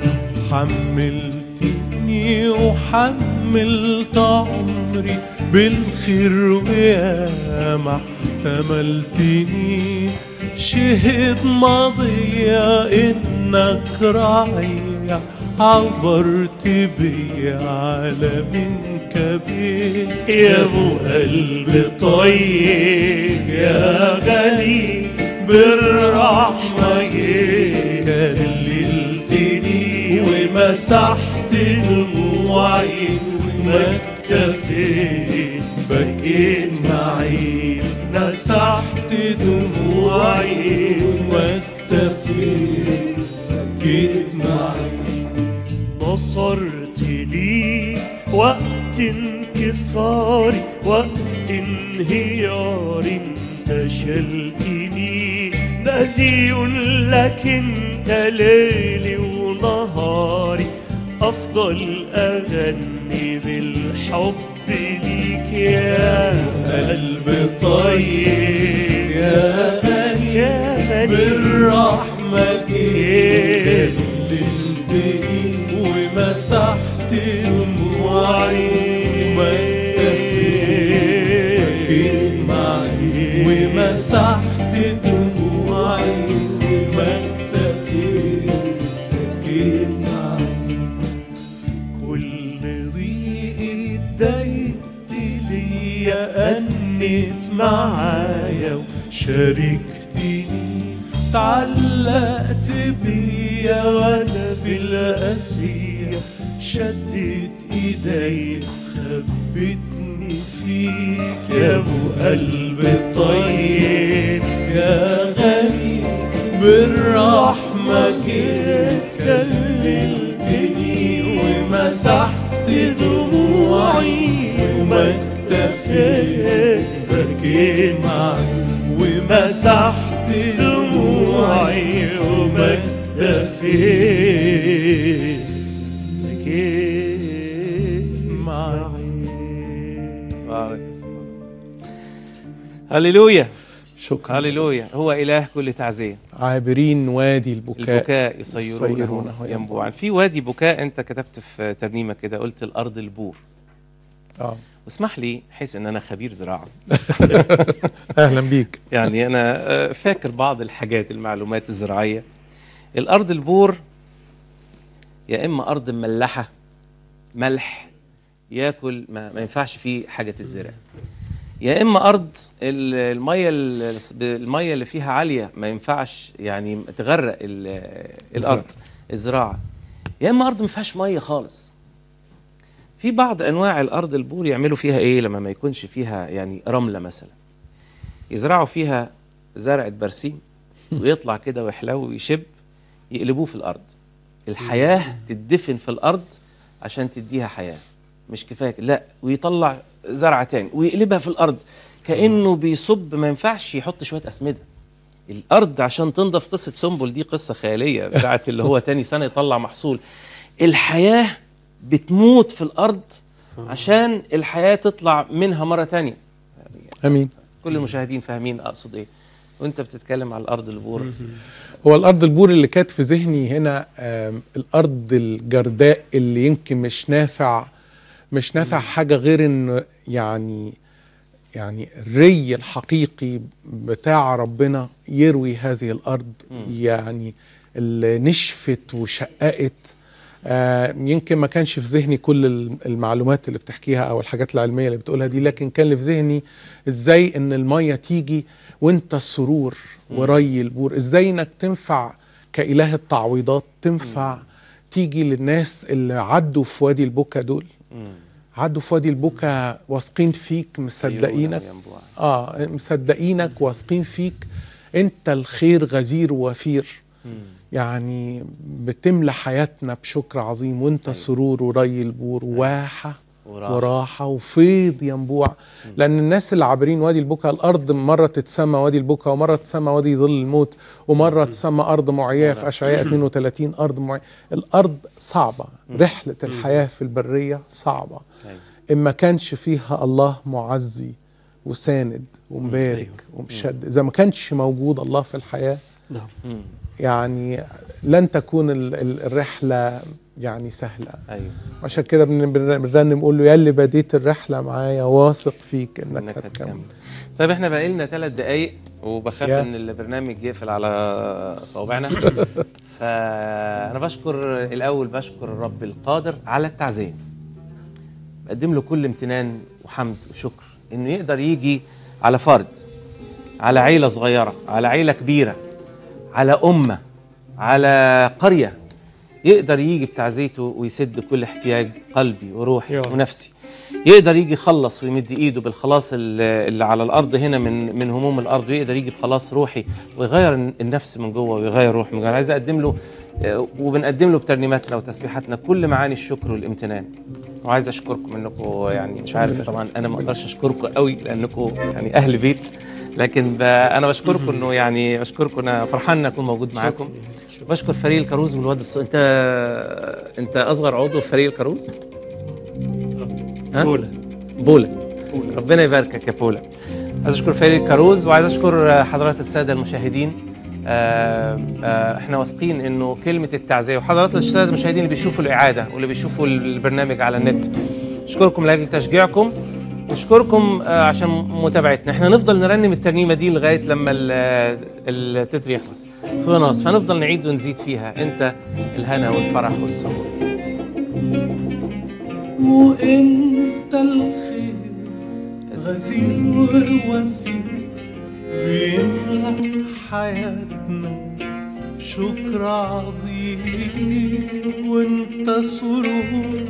حملتني وحملت عمري بالخير وياما احتملتني شهد ماضية انك راعية عبرت بيا على من كبير يا ابو قلب طيب يا غني بالرحمة جيت كللتني ومسحت دموعي وما اكتفيت بكيت معي مسحت دموعي وما اكتفيت بكيت معي نصرت لي وقت انكساري وقت انهياري انت شلتني نادي لك انت ليلي ونهاري افضل اغني بالحب ليك يا قلب طيب يا غني يا غني بالرحمة جيت دللتني ومسحت دموعي وما اكتفيت معي ومسحت دموعي وما اكتفيت بكيت معي كل ضيق اتضايقت ليا أنت معايا وشاركتني تعلقت بيا وانا في القاسية شدت ايدي خبتني فيك يا ابو قلب طيب يا غني بالرحمة جيت كللتني ومسحت دموعي وما اكتفيت بكيت معي ومسحت دموعي وما اكتفيت بكيت معي بارك اسمه. هللويا شكرا هللويا هو اله كل تعزيه عابرين وادي البكاء البكاء يصيرونه يصيرونه ينبوعا في وادي بكاء انت كتبت في ترنيمه كده قلت الارض البور اه واسمح لي حيث ان انا خبير زراعه اهلا بيك يعني انا آه، فاكر بعض الحاجات المعلومات الزراعيه الارض البور يا اما ارض مملحه ملح ياكل ما, ما ينفعش فيه حاجه تتزرع يا اما ارض ال- الميه ال- الميه اللي فيها عاليه ما ينفعش يعني تغرق ال- الارض الزراعه يا اما ارض ما فيهاش ميه خالص في بعض انواع الارض البور يعملوا فيها ايه لما ما يكونش فيها يعني رمله مثلا يزرعوا فيها زرعه برسيم ويطلع كده ويحلو ويشب يقلبوه في الارض الحياه تدفن في الارض عشان تديها حياه مش كفايه كده، لا ويطلع زرعه تاني ويقلبها في الارض كانه بيصب ما ينفعش يحط شويه اسمده الارض عشان تنضف قصه سنبل دي قصه خياليه بتاعت اللي هو تاني سنه يطلع محصول الحياه بتموت في الارض عشان الحياه تطلع منها مره تانية امين كل المشاهدين فاهمين اقصد ايه وانت بتتكلم على الارض البور هو الارض البور اللي كانت في ذهني هنا آم، الارض الجرداء اللي يمكن مش نافع مش نافع حاجه غير انه يعني يعني الري الحقيقي بتاع ربنا يروي هذه الارض يعني اللي نشفت وشققت آه يمكن ما كانش في ذهني كل الم- المعلومات اللي بتحكيها او الحاجات العلميه اللي بتقولها دي لكن كان اللي في ذهني ازاي ان الميه تيجي وانت السرور وري البور ازاي انك تنفع كاله التعويضات تنفع تيجي للناس اللي عدوا في وادي البكا دول عدوا في وادي البكا واثقين فيك مصدقينك ينبوع. اه مصدقينك واثقين فيك انت الخير غزير وفير يعني بتملى حياتنا بشكر عظيم وانت سرور وري البور واحة وراحة. وراحة وفيض ينبوع لأن الناس اللي عابرين وادي البكا الأرض مرة تتسمى وادي البكا ومرة تتسمى وادي ظل الموت ومرة تتسمى أرض معية في أشعياء 32 أرض معية الأرض صعبة رحلة الحياة في البرية صعبة إن ما كانش فيها الله معزي وساند ومبارك ومشد إذا ما كانش موجود الله في الحياة نعم يعني لن تكون ال- ال- الرحلة يعني سهلة ايوه عشان كده بن- بن- بنرنم نقول له يا اللي بديت الرحلة معايا واثق فيك انك انك هتكمل هتكمل طيب احنا بقى لنا ثلاث دقايق وبخاف يا. ان البرنامج يقفل على صوابعنا فانا بشكر الاول بشكر الرب القادر على التعزيه بقدم له كل امتنان وحمد وشكر انه يقدر يجي على فرد على عيله صغيره على عيله كبيره على امه على قريه يقدر يجي بتعزيته ويسد كل احتياج قلبي وروحي يا رب. ونفسي يقدر يجي يخلص ويمد ايده بالخلاص اللي اللي على الارض هنا من من هموم الارض ويقدر يجي بخلاص روحي ويغير النفس من جوه ويغير روح من جوه انا عايز اقدم له آه، وبنقدم له بترنيماتنا وتسبيحاتنا كل معاني الشكر والامتنان وعايز اشكركم انكم يعني مش عارف طبعا انا ما اقدرش اشكركم قوي لانكم يعني اهل بيت لكن ب- انا بشكركم انه يعني بشكركم انا فرحان ان اكون موجود معاكم بشكر فريق الكاروز والواد الص... انت انت اصغر عضو في فريق الكاروز ها؟ بولا بولا ربنا يباركك يا بولا عايز اشكر فريق الكاروز وعايز اشكر حضرات الساده المشاهدين آه، آه، احنا واثقين انه كلمه التعزيه وحضرات الساده المشاهدين اللي بيشوفوا الاعاده واللي بيشوفوا البرنامج على النت اشكركم لاجل تشجيعكم نشكركم آه، عشان متابعتنا احنا نفضل نرنم الترنيمه دي لغايه لما ال- التتر يخلص خلاص فنفضل نعيد ونزيد فيها انت الهنا والفرح والسرور وانت الخير غزير ووفي بيملى حياتنا شكر عظيم وانت سرور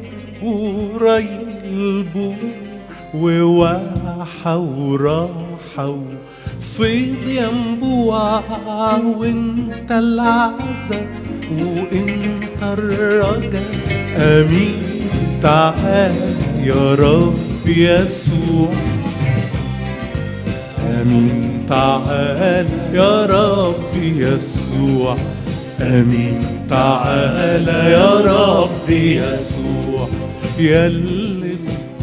وريب وواحة وراحة فيض ينبوع وانت العزة وانت الرجا امين تعال يا رب يسوع امين تعال يا رب يسوع امين تعال يا رب يسوع يلي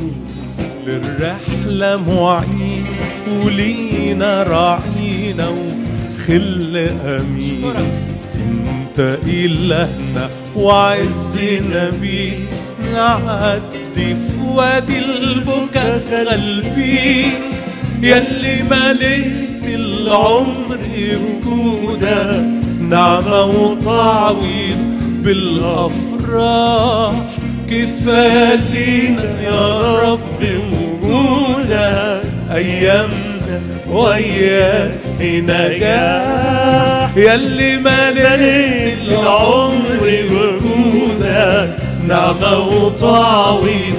للرحلة معين ولينا راعينا وخل أمين انت إلهنا وعزنا بيك نعدي في وادي البكا غالبين يلي مليت العمر بجودك نعمة وتعويض بالأفراح كفاية لينا يا رب وجودك أيامنا وياك في نجاح يلي مليت العمر وجودك نعمة وتعويض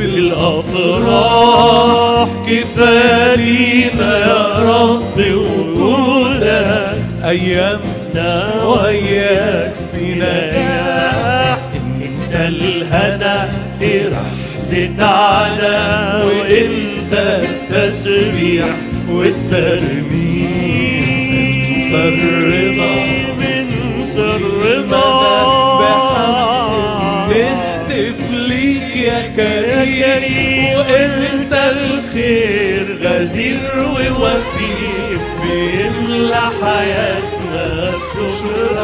بالأفراح كفاية لينا يا رب وجودك أيامنا وياك في نجاح انت الهنا في رحلة على وانت التسبيح والترنيم انت الرضا انت الرضا نهتف ليك يا كريم وانت الخير غزير ووفي بيملى حياتنا شكر